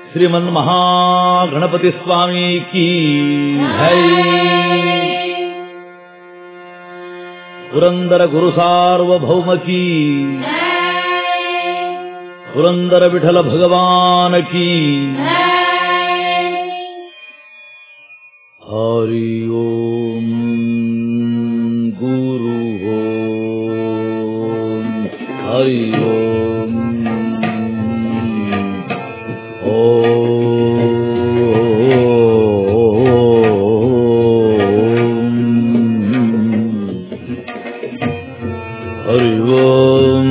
ಶ್ರೀಮನ್ ಮಹಾಗಣಪತಿ ಸ್ವಾಮಿ ಕೀ ಜೈ ಪುರಂದರ ಗುರು ಸಾರ್ವಭೌಮ ಕೀ ಪುರಂದರ ವಿಠಲ ಭಗವಾನ ಕೀ ಹರಿ ಓಂ ಗುರು ಓಂ ಹರಿ ಓಂ ಓಂ ಹರಿ ಓಂ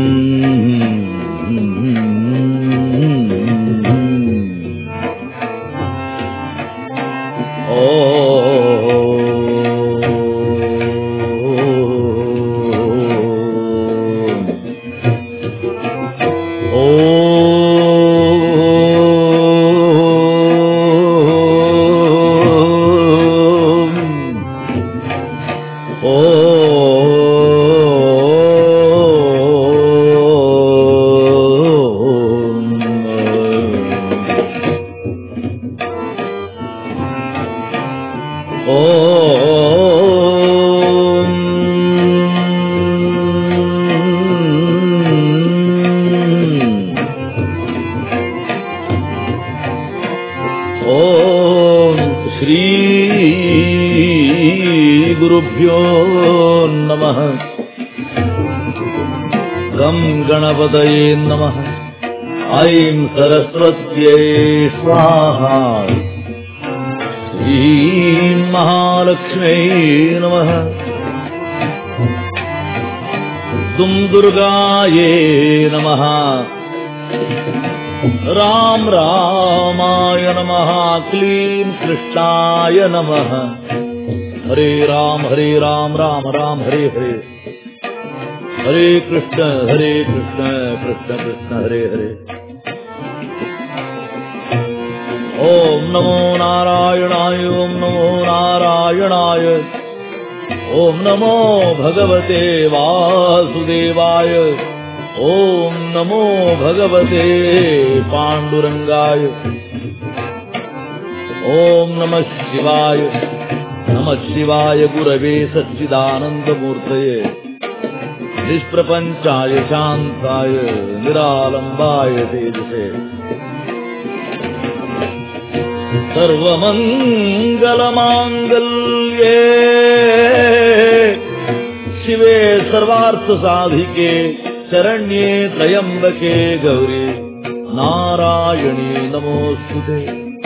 ಓಂ ಶ್ರೀ ಗುರುಭ್ಯೋ ನಮಃ ಗಂ ಗಣಪತಯೇ ನಮಃ ಐಂ ಸರಸ್ವತ್ಯೈ ಸ್ವಾಹ ಶ್ರೀಂ ಮಹಾಲಕ್ಷ್ಮ್ಯೈ ನಮಃ ದುಂ ದುರ್ಗಾಯೇ ನಮಃ राम रामाय नमः क्लीं कृष्णाय नमः हरे राम हरे राम राम राम हरे हरे हरे कृष्ण हरे कृष्ण कृष्ण कृष्ण हरे हरे ॐ नमो नारायणाय ॐ नमो नारायणाय ॐ नमो भगवते वासुदेवाय ॐ नमो भगवते पाण्डुरङ्गाय ॐ नमः शिवाय नमः शिवाय गुरवे सच्चिदानन्दमूर्तये निष्प्रपञ्चाय शान्ताय निरालम्बाय तेजसे सर्वमङ्गलमाङ्गल्ये शिवे सर्वार्थसाधिके शरण्ये त्र्यम्बके गौरी नारायणी नमोऽस्तुते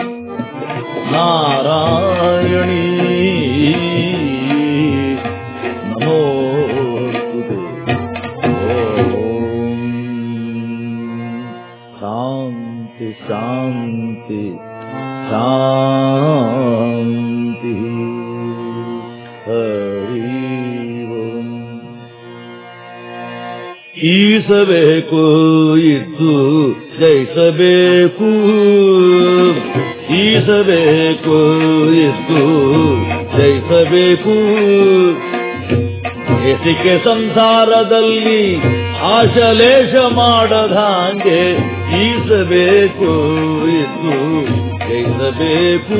नारायणी नमोऽस्तुते ॐ शान्ति शान्ति शान्तिः हरि ओम् ಈಸಬೇಕು ಇದ್ದು ಜಯಿಸಬೇಕು ಈಸಬೇಕು ಇದ್ದು ಜಯಿಸಬೇಕು ಎಸಿಕೆ ಸಂಸಾರದಲ್ಲಿ ಆಶಲೇಷ ಮಾಡದಂಗೆ ಈಸಬೇಕು ಇದ್ದು ಜಯಿಸಬೇಕು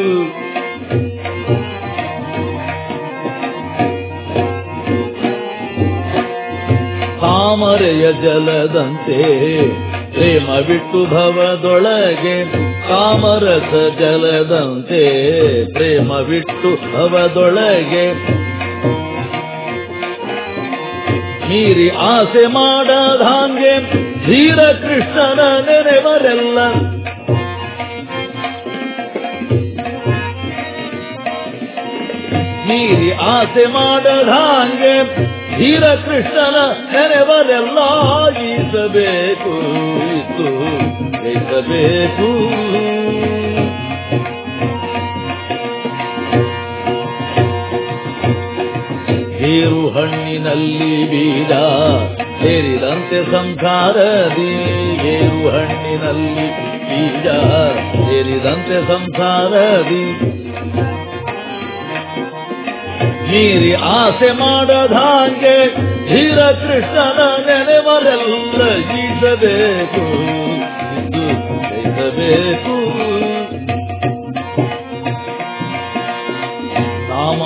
ತಾಮರೆಯ ಜಲದಂತೆ ಪ್ರೇಮ ಬಿಟ್ಟು ಭವದೊಳಗೆ ಕಾಮರಸ ಜಲದಂತೆ ಪ್ರೇಮ ಬಿಟ್ಟು ಭವದೊಳಗೆ ಮೀರಿ ಆಸೆ ಮಾಡದಂಗೆ ಧೀರ ಕೃಷ್ಣನ ನೆನೆವರೆಲ್ಲ ಮೀರಿ ಆಸೆ ಮಾಡದಂಗೆ ಧೀರ ಕೃಷ್ಣನ ನೆನೆವರೆಲ್ಲ ಈಸಬೇಕು ಇತ್ತು ಜಯಿಸಬೇಕು ಗೇರು ಹಣ್ಣಿನಲ್ಲಿ ಬೀಜ ಸೇರಿದಂತೆ ಸಂಸಾರದಿ ಗೇರು ಹಣ್ಣಿನಲ್ಲಿ ಬೀಜ ಸೇರಿದಂತೆ ಸಂಸಾರದಿ ಮೀರಿ ಆಸೆ ಮಾಡದಂಗೆ ಧೀರ ಕೃಷ್ಣನ ನೆನೆವರೆಲ್ಲ ಈಸಬೇಕು ಇದು ಜಯಿಸಬೇಕು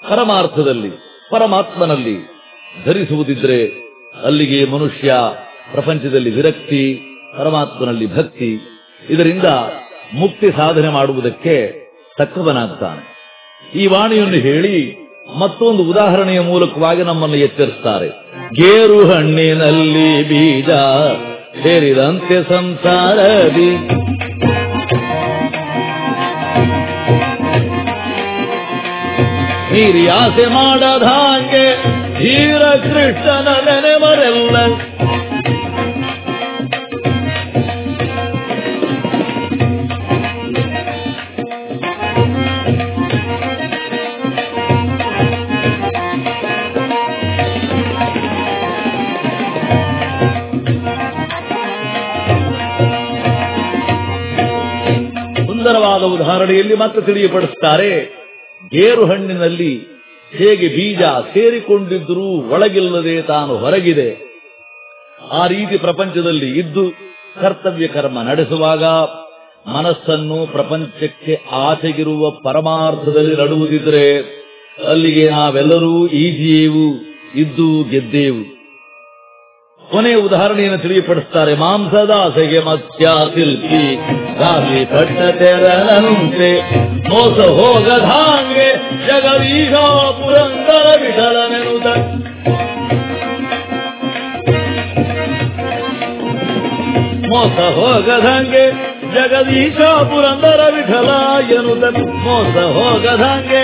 ಪರಮಾರ್ಥದಲ್ಲಿ ಪರಮಾತ್ಮನಲ್ಲಿ ಧರಿಸುವುದಿದ್ರೆ ಅಲ್ಲಿಗೆ ಮನುಷ್ಯ ಪ್ರಪಂಚದಲ್ಲಿ ವಿರಕ್ತಿ ಪರಮಾತ್ಮನಲ್ಲಿ ಭಕ್ತಿ ಇದರಿಂದ ಮುಕ್ತಿ ಸಾಧನೆ ಮಾಡುವುದಕ್ಕೆ ತಕ್ಕವನಾಗ್ತಾನೆ ಈ ವಾಣಿಯನ್ನು ಹೇಳಿ ಮತ್ತೊಂದು ಉದಾಹರಣೆಯ ಮೂಲಕವಾಗಿ ನಮ್ಮನ್ನು ಎಚ್ಚರಿಸ್ತಾರೆ ಗೇರು ಹಣ್ಣಿನಲ್ಲಿ ಬೀಜ ಸೇರಿದಂತೆ ಸಂಸಾರದಿ ಮೀರಿ ಆಸೆ ಮಾಡದ ಹಾಗೆ ಧೀರ ಕೃಷ್ಣನ ನೆನೆವರೆಲ್ಲ ಸುಂದರವಾದ ಉದಾಹರಣೆಯಲ್ಲಿ ಮತ್ತೆ ತಿಳಿಯಪಡಿಸುತ್ತಾರೆ ಗೇರು ಹಣ್ಣಿನಲ್ಲಿ ಹೇಗೆ ಬೀಜ ಸೇರಿಕೊಂಡಿದ್ದರೂ ಒಳಗಿಲ್ಲದೆ ತಾನು ಹೊರಗಿದೆ ಆ ರೀತಿ ಪ್ರಪಂಚದಲ್ಲಿ ಇದ್ದು ಕರ್ತವ್ಯ ಕರ್ಮ ನಡೆಸುವಾಗ ಮನಸ್ಸನ್ನು ಪ್ರಪಂಚಕ್ಕೆ ಆಚೆಗಿರುವ ಪರಮಾರ್ಥದಲ್ಲಿ ನಡುವುದಿದ್ರೆ ಅಲ್ಲಿಗೆ ನಾವೆಲ್ಲರೂ ಈಜಿಯೇವು ಇದ್ದು ಗೆದ್ದೇವು ಕೊನೆಯ ಉದಾಹರಣೆಯನ್ನು ತಿಳಿಯಪಡಿಸುತ್ತಾರೆ ಮಾಂಸದಾಸೆಗೆ ಮತ್ಸ್ಯ ಶಿಲ್ಪಿ ಗಾಲಿ ಕಟ್ಟ ತೆರನಂತೆ ಮೋಸ ಹೋಗದಾಂಗೆ ಜಗದೀಶ ಪುರಂದರ ವಿಠಲನೆನುತ ಮೋಸ ಹೋಗದಂಗೆ ಜಗದೀಶ ಪುರಂದರ ವಿಠಲ ಎನ್ನುತ್ತ ಮೋಸ ಹೋಗದಂಗೆ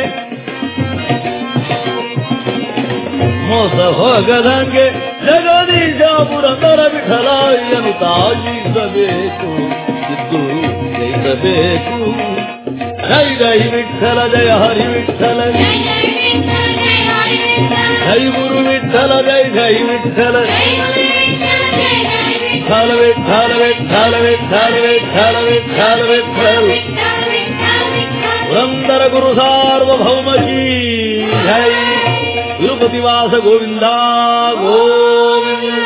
ಮೋಸ ಹೋಗದಂಗೆ ಜಗದೀಶ ಪುರಂದರ ವಿಠಲ ಎನ್ನುತ್ತಾ ಜೀವಿಸಬೇಕು ಇದ್ದು ಜಯಿಸಬೇಕು ಜೈ ಜೈ ವಿಠಲ ಜಯ ಹರಿ ವಿಠಲ ಜೈ ಗುರು ವಿಠಲ ಜೈ ಜೈ ವಿಠಲ ವಿಠಲ ವಿಠಲ ವಿಠಲ ವಿಠಲ ವಿಠಲ ವಿಠಲ ವಿಠಲ ಪುರಂದರ ಗುರು ಸಾರ್ವಭೌಮಕಿ ಜೈ ತಿರುಪತಿ ವಾಸ ಗೋವಿಂದ ಗೋವಿಂದ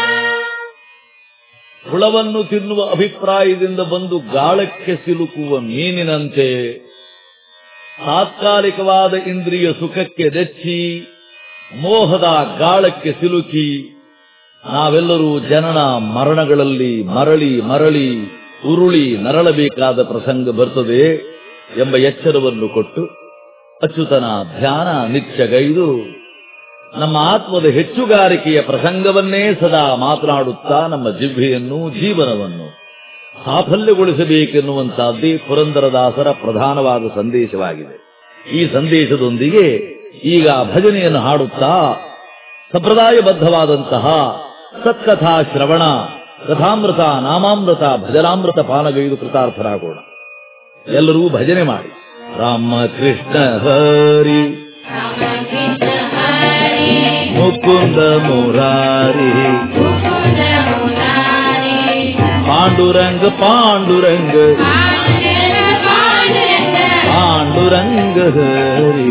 ಹುಳವನ್ನು ತಿನ್ನುವ ಅಭಿಪ್ರಾಯದಿಂದ ಬಂದು ಗಾಳಕ್ಕೆ ಸಿಲುಕುವ ಮೀನಿನಂತೆ ತಾತ್ಕಾಲಿಕವಾದ ಇಂದ್ರಿಯ ಸುಖಕ್ಕೆ ದೆಚ್ಚಿ ಮೋಹದ ಗಾಳಕ್ಕೆ ಸಿಲುಕಿ ನಾವೆಲ್ಲರೂ ಜನನ ಮರಣಗಳಲ್ಲಿ ಮರಳಿ ಮರಳಿ ಉರುಳಿ ನರಳಬೇಕಾದ ಪ್ರಸಂಗ ಬರ್ತದೆ ಎಂಬ ಎಚ್ಚರವನ್ನು ಕೊಟ್ಟು ಅಚ್ಯುತನ ಧ್ಯಾನ ನಿತ್ಯಗೈದು ನಮ್ಮ ಆತ್ಮದ ಹೆಚ್ಚುಗಾರಿಕೆಯ ಪ್ರಸಂಗವನ್ನೇ ಸದಾ ಮಾತನಾಡುತ್ತಾ ನಮ್ಮ ಜಿಹ್ವೆಯನ್ನು ಜೀವನವನ್ನು ಸಾಫಲ್ಯಗೊಳಿಸಬೇಕೆನ್ನುವಂತಹದ್ದೇ ಪುರಂದರದಾಸರ ಪ್ರಧಾನವಾದ ಸಂದೇಶವಾಗಿದೆ ಈ ಸಂದೇಶದೊಂದಿಗೆ ಈಗ ಭಜನೆಯನ್ನು ಹಾಡುತ್ತಾ ಸಂಪ್ರದಾಯಬದ್ಧವಾದಂತಹ ಸತ್ಕಥಾ ಶ್ರವಣ ಕಥಾಮೃತ ನಾಮಾಮೃತ ಭಜನಾಮೃತ ಪಾನಗೈದು ಕೃತಾರ್ಥರಾಗೋಣ ಎಲ್ಲರೂ ಭಜನೆ ಮಾಡಿ ರಾಮ ಕೃಷ್ಣ ಹರಿ ಮುಕುಂದ ಮುರಾರಿ ಪಾಂಡುರಂಗ ಪಾಂಡುರಂಗ ಪಾಂಡುರಂಗ ಹರಿ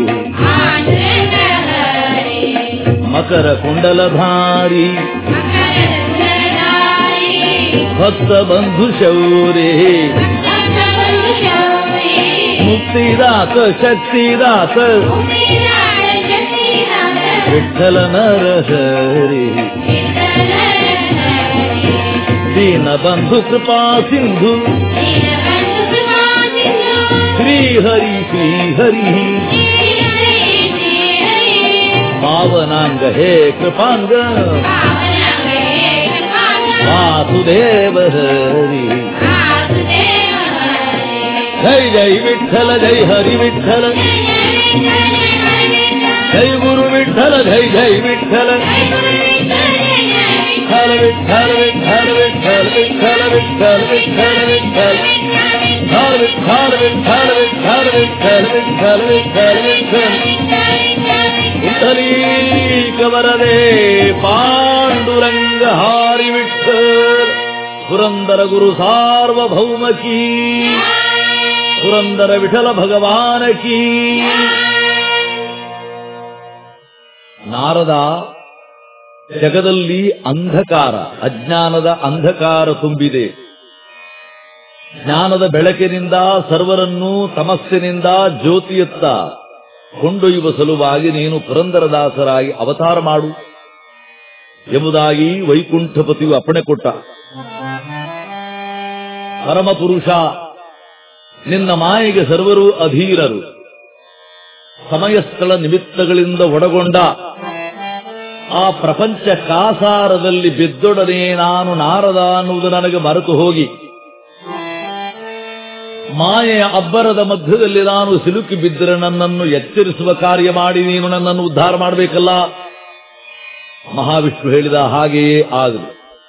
ಮಕರ ಕುಂಡಲಧಾರಿ ಭಕ್ತ ಬಂಧು ಶೌರೇ ಮುಕ್ತಿದಾತ ಶಕ್ತಿದಾತ ವಿಠಲ ನರಹರಿ ದೀನ ಬಂಧು ಕೃಪಾ ಸಿಂಧು ಶ್ರೀ ಹರಿ ಶ್ರೀ ಹರಿ ಪಾವನಾಂಗ ಹೇ ಕೃಪಾಂಗ ವಾಸುದೇವ ಹರಿ ಜೈ ಜೈ ವಿಠಲ ಜೈ ಹರಿ ವಿಠಲ ಜೈ ಗುರು ವಿಠಲ ಜೈ ಜೈ ವಿಠಲ ವಿಠಲ ವಿಠಲ ವಿಠಲ ವಿಠಲ ವಿಠಲ ವಿಠಲ ವಿಠಲ ವಿಠಲ ವಿಠಲ ವಿಠಲ ವಿಠಲ ವಿಠಲ ವಿಠಲ ವಿಠಲ ವಿಠಲ ವಿಠಲೀ ಕವರದೆ ಪಾಂಡುರಂಗ ಹಾರಿ ವಿಠಲ್ ಪುರಂದರ ಗುರು ಸಾರ್ವಭೌಮಕಿ ಪುರಂದರ ವಿಠಲ ಭಗವಾನ ಕೀ ನಾರದ ಜಗದಲ್ಲಿ ಅಂಧಕಾರ ಅಜ್ಞಾನದ ಅಂಧಕಾರ ತುಂಬಿದೆ ಜ್ಞಾನದ ಬೆಳಕಿನಿಂದ ಸರ್ವರನ್ನೂ ತಮಸ್ಸಿನಿಂದ ಜ್ಯೋತಿಯತ್ತ ಕೊಂಡೊಯ್ಯುವ ಸಲುವಾಗಿ ನೀನು ಪುರಂದರದಾಸರಾಗಿ ಅವತಾರ ಮಾಡು ಎಂಬುದಾಗಿ ವೈಕುಂಠಪತಿಯು ಅಪ್ಪಣೆ ಕೊಟ್ಟ ಪರಮಪುರುಷ ನಿನ್ನ ಮಾಯೆಗೆ ಸರ್ವರೂ ಅಧೀರರು ಸಮಯಸ್ಥಳ ನಿಮಿತ್ತಗಳಿಂದ ಒಡಗೊಂಡ ಆ ಪ್ರಪಂಚ ಕಾಸಾರದಲ್ಲಿ ಬಿದ್ದೊಡನೆ ನಾನು ನಾರದ ಅನ್ನುವುದು ನನಗೆ ಮರೆತು ಹೋಗಿ ಮಾಯೆಯ ಅಬ್ಬರದ ಮಧ್ಯದಲ್ಲಿ ನಾನು ಸಿಲುಕಿ ಬಿದ್ದರೆ ನನ್ನನ್ನು ಎಚ್ಚರಿಸುವ ಕಾರ್ಯ ಮಾಡಿ ನೀನು ನನ್ನನ್ನು ಉದ್ಧಾರ ಮಾಡಬೇಕಲ್ಲ ಮಹಾವಿಷ್ಣು ಹೇಳಿದ ಹಾಗೆಯೇ ಆಗಲಿ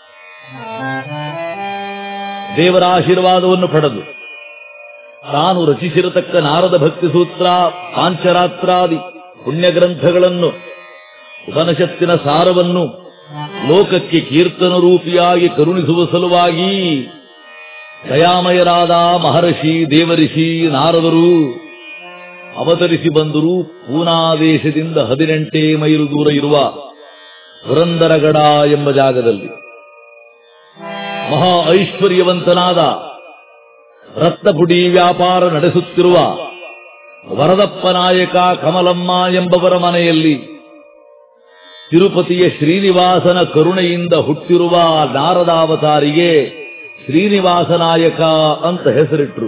ದೇವರ ಆಶೀರ್ವಾದವನ್ನು ಪಡೆದು ತಾನು ರಚಿಸಿರತಕ್ಕ ನಾರದ ಭಕ್ತಿ ಸೂತ್ರ ಪಾಂಚರಾತ್ರಾದಿ ಪುಣ್ಯ ಗ್ರಂಥಗಳನ್ನು ಉಪನಿಷತ್ತಿನ ಸಾರವನ್ನು ಲೋಕಕ್ಕೆ ಕೀರ್ತನ ರೂಪಿಯಾಗಿ ಕರುಣಿಸುವ ಸಲುವಾಗಿ ದಯಾಮಯರಾದ ಮಹರ್ಷಿ ದೇವರಿಷಿ ನಾರದರು ಅವತರಿಸಿ ಬಂದರು ಪೂನಾದೇಶದಿಂದ ಹದಿನೆಂಟೇ ಮೈಲು ದೂರ ಇರುವ ಪುರಂದರಗಡ ಎಂಬ ಜಾಗದಲ್ಲಿ ಮಹಾ ಐಶ್ವರ್ಯವಂತನಾದ ರತ್ನಪುಡಿ ವ್ಯಾಪಾರ ನಡೆಸುತ್ತಿರುವ ವರದಪ್ಪ ನಾಯಕ ಕಮಲಮ್ಮ ಎಂಬವರ ಮನೆಯಲ್ಲಿ ತಿರುಪತಿಯ ಶ್ರೀನಿವಾಸನ ಕರುಣೆಯಿಂದ ಹುಟ್ಟಿರುವ ನಾರದಾವತಾರಿಗೆ ಶ್ರೀನಿವಾಸ ನಾಯಕ ಅಂತ ಹೆಸರಿಟ್ರು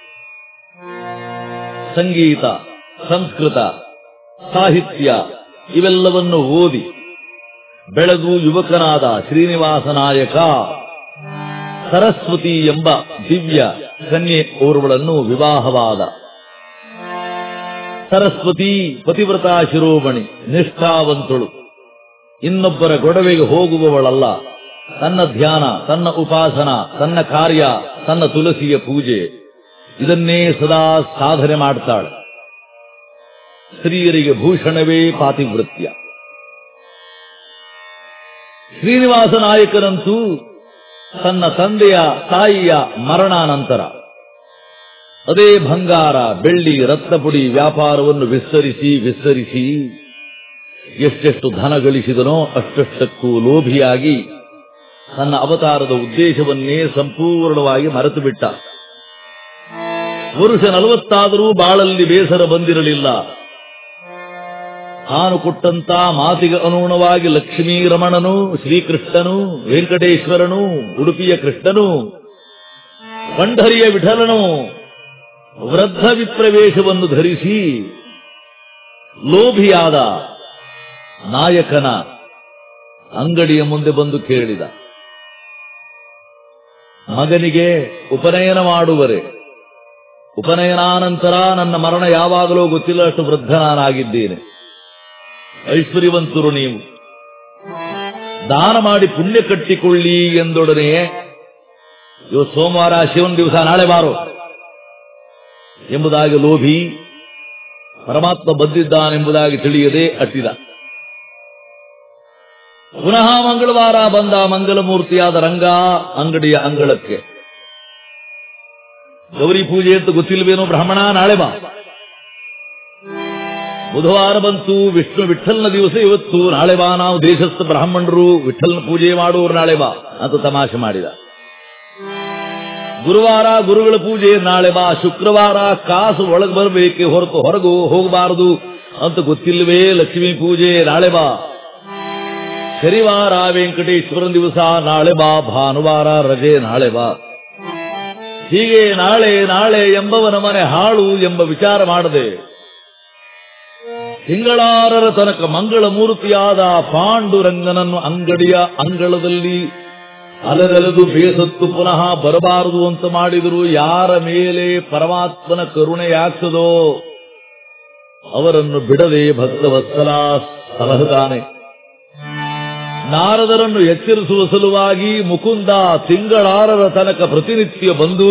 ಸಂಗೀತ ಸಂಸ್ಕೃತ ಸಾಹಿತ್ಯ ಇವೆಲ್ಲವನ್ನು ಓದಿ ಬೆಳೆದು ಯುವಕನಾದ ಶ್ರೀನಿವಾಸ ನಾಯಕ ಸರಸ್ವತಿ ಎಂಬ ದಿವ್ಯ ಕನ್ಯೆ ಓರ್ವಳನ್ನು ವಿವಾಹವಾದ ಸರಸ್ವತಿ ಪತಿವ್ರತಾ ಶಿರೋಮಣಿ ನಿಷ್ಠಾವಂತಳು ಇನ್ನೊಬ್ಬರ ಗೊಡವೆಗೆ ಹೋಗುವವಳಲ್ಲ ತನ್ನ ಧ್ಯಾನ ತನ್ನ ಉಪಾಸನ ತನ್ನ ಕಾರ್ಯ ತನ್ನ ತುಳಸಿಯ ಪೂಜೆ ಇದನ್ನೇ ಸದಾ ಸಾಧನೆ ಮಾಡ್ತಾಳೆ ಸ್ತ್ರೀಯರಿಗೆ ಭೂಷಣವೇ ಪಾತಿವೃತ್ಯ ಶ್ರೀನಿವಾಸ ನಾಯಕರಂತೂ ತನ್ನ ತಂದೆಯ ತಾಯಿಯ ಮರಣಾನಂತರ ಅದೇ ಬಂಗಾರ ಬೆಳ್ಳಿ ರತ್ನಪುಡಿ ವ್ಯಾಪಾರವನ್ನು ವಿಸ್ತರಿಸಿ ವಿಸ್ತರಿಸಿ ಎಷ್ಟೆಷ್ಟು ಧನ ಗಳಿಸಿದನೋ ಅಷ್ಟಷ್ಟಕ್ಕೂ ಲೋಭಿಯಾಗಿ ತನ್ನ ಅವತಾರದ ಉದ್ದೇಶವನ್ನೇ ಸಂಪೂರ್ಣವಾಗಿ ಮರೆತು ಬಿಟ್ಟ ವರುಷ ನಲವತ್ತಾದರೂ ಬಾಳಲ್ಲಿ ಬೇಸರ ಬಂದಿರಲಿಲ್ಲ ತಾನು ಕೊಟ್ಟಂತ ಮಾತಿಗೆ ಅನುಗುಣವಾಗಿ ಲಕ್ಷ್ಮೀ ರಮಣನು ಶ್ರೀಕೃಷ್ಣನು ವೆಂಕಟೇಶ್ವರನು ಉಡುಪಿಯ ಕೃಷ್ಣನು ಪಂಢರಿಯ ವಿಠಲನು ವೃದ್ಧ ವಿಪ್ರವೇಶವನ್ನು ಧರಿಸಿ ಲೋಭಿಯಾದ ನಾಯಕನ ಅಂಗಡಿಯ ಮುಂದೆ ಬಂದು ಕೇಳಿದ ಮಗನಿಗೆ ಉಪನಯನ ಮಾಡುವರೆ ಉಪನಯನಾನಂತರ ನನ್ನ ಮರಣ ಯಾವಾಗಲೂ ಗೊತ್ತಿಲ್ಲ ಅಷ್ಟು ವೃದ್ಧ ನಾನಾಗಿದ್ದೇನೆ ಐಶ್ವರ್ಯವಂತರು ನೀವು ದಾನ ಮಾಡಿ ಪುಣ್ಯ ಕಟ್ಟಿಕೊಳ್ಳಿ ಎಂದೊಡನೆ ಇವತ್ತು ಸೋಮವಾರ ಶಿವನ ದಿವಸ ನಾಳೆ ಬಾರೋ ಎಂಬುದಾಗಿ ಲೋಭಿ ಪರಮಾತ್ಮ ಬಂದಿದ್ದಾನೆಂಬುದಾಗಿ ತಿಳಿಯದೆ ಅಟ್ಟಿದ ಪುನಃ ಮಂಗಳವಾರ ಬಂದ ಮಂಗಲಮೂರ್ತಿಯಾದ ರಂಗ ಅಂಗಡಿಯ ಅಂಗಳಕ್ಕೆ ಗೌರಿ ಪೂಜೆ ಅಂತ ಗೊತ್ತಿಲ್ವೇನೋ ಬ್ರಾಹ್ಮಣ ನಾಳೆ ಬಾ ಬುಧವಾರ ಬಂತು ವಿಷ್ಣು ವಿಠಲ್ನ ದಿವಸ ಇವತ್ತು ನಾಳೆ ಬಾ ನಾವು ದೇಶಸ್ಥ ಬ್ರಾಹ್ಮಣರು ವಿಠಲ್ನ ಪೂಜೆ ಮಾಡುವವರು ನಾಳೆ ಬಾ ಅಂತ ತಮಾಷೆ ಮಾಡಿದ ಗುರುವಾರ ಗುರುಗಳ ಪೂಜೆ ನಾಳೆ ಬಾ ಶುಕ್ರವಾರ ಕಾಸು ಒಳಗೆ ಬರಬೇಕೆ ಹೊರತು ಹೊರಗು ಹೋಗಬಾರದು ಅಂತ ಗೊತ್ತಿಲ್ಲವೇ ಲಕ್ಷ್ಮೀ ಪೂಜೆ ನಾಳೆ ಬಾ ಶನಿವಾರ ವೆಂಕಟೇಶ್ವರನ ದಿವಸ ನಾಳೆ ಬಾ ಭಾನುವಾರ ರಜೆ ನಾಳೆ ಬಾ ಹೀಗೆ ನಾಳೆ ನಾಳೆ ಎಂಬವನ ಮನೆ ಹಾಳು ಎಂಬ ವಿಚಾರ ಮಾಡದೆ ತಿಂಗಳಾರರ ತನಕ ಮಂಗಳ ಮೂರ್ತಿಯಾದ ಪಾಂಡುರಂಗನನ್ನು ಅಂಗಡಿಯ ಅಂಗಳದಲ್ಲಿ ಅಲೆದೆಲೆದು ಬೇಸತ್ತು ಪುನಃ ಬರಬಾರದು ಅಂತ ಮಾಡಿದರು ಯಾರ ಮೇಲೆ ಪರಮಾತ್ಮನ ಕರುಣೆ ಯಾಗ್ತದೋ ಅವರನ್ನು ಬಿಡದೆ ಭಕ್ತವತ್ಸಲ ಸಲಹುತ್ತಾನೆ ನಾರದರನ್ನು ಎಚ್ಚರಿಸುವ ಸಲುವಾಗಿ ಮುಕುಂದ ತಿಂಗಳಾರರ ತನಕ ಪ್ರತಿನಿತ್ಯ ಬಂದು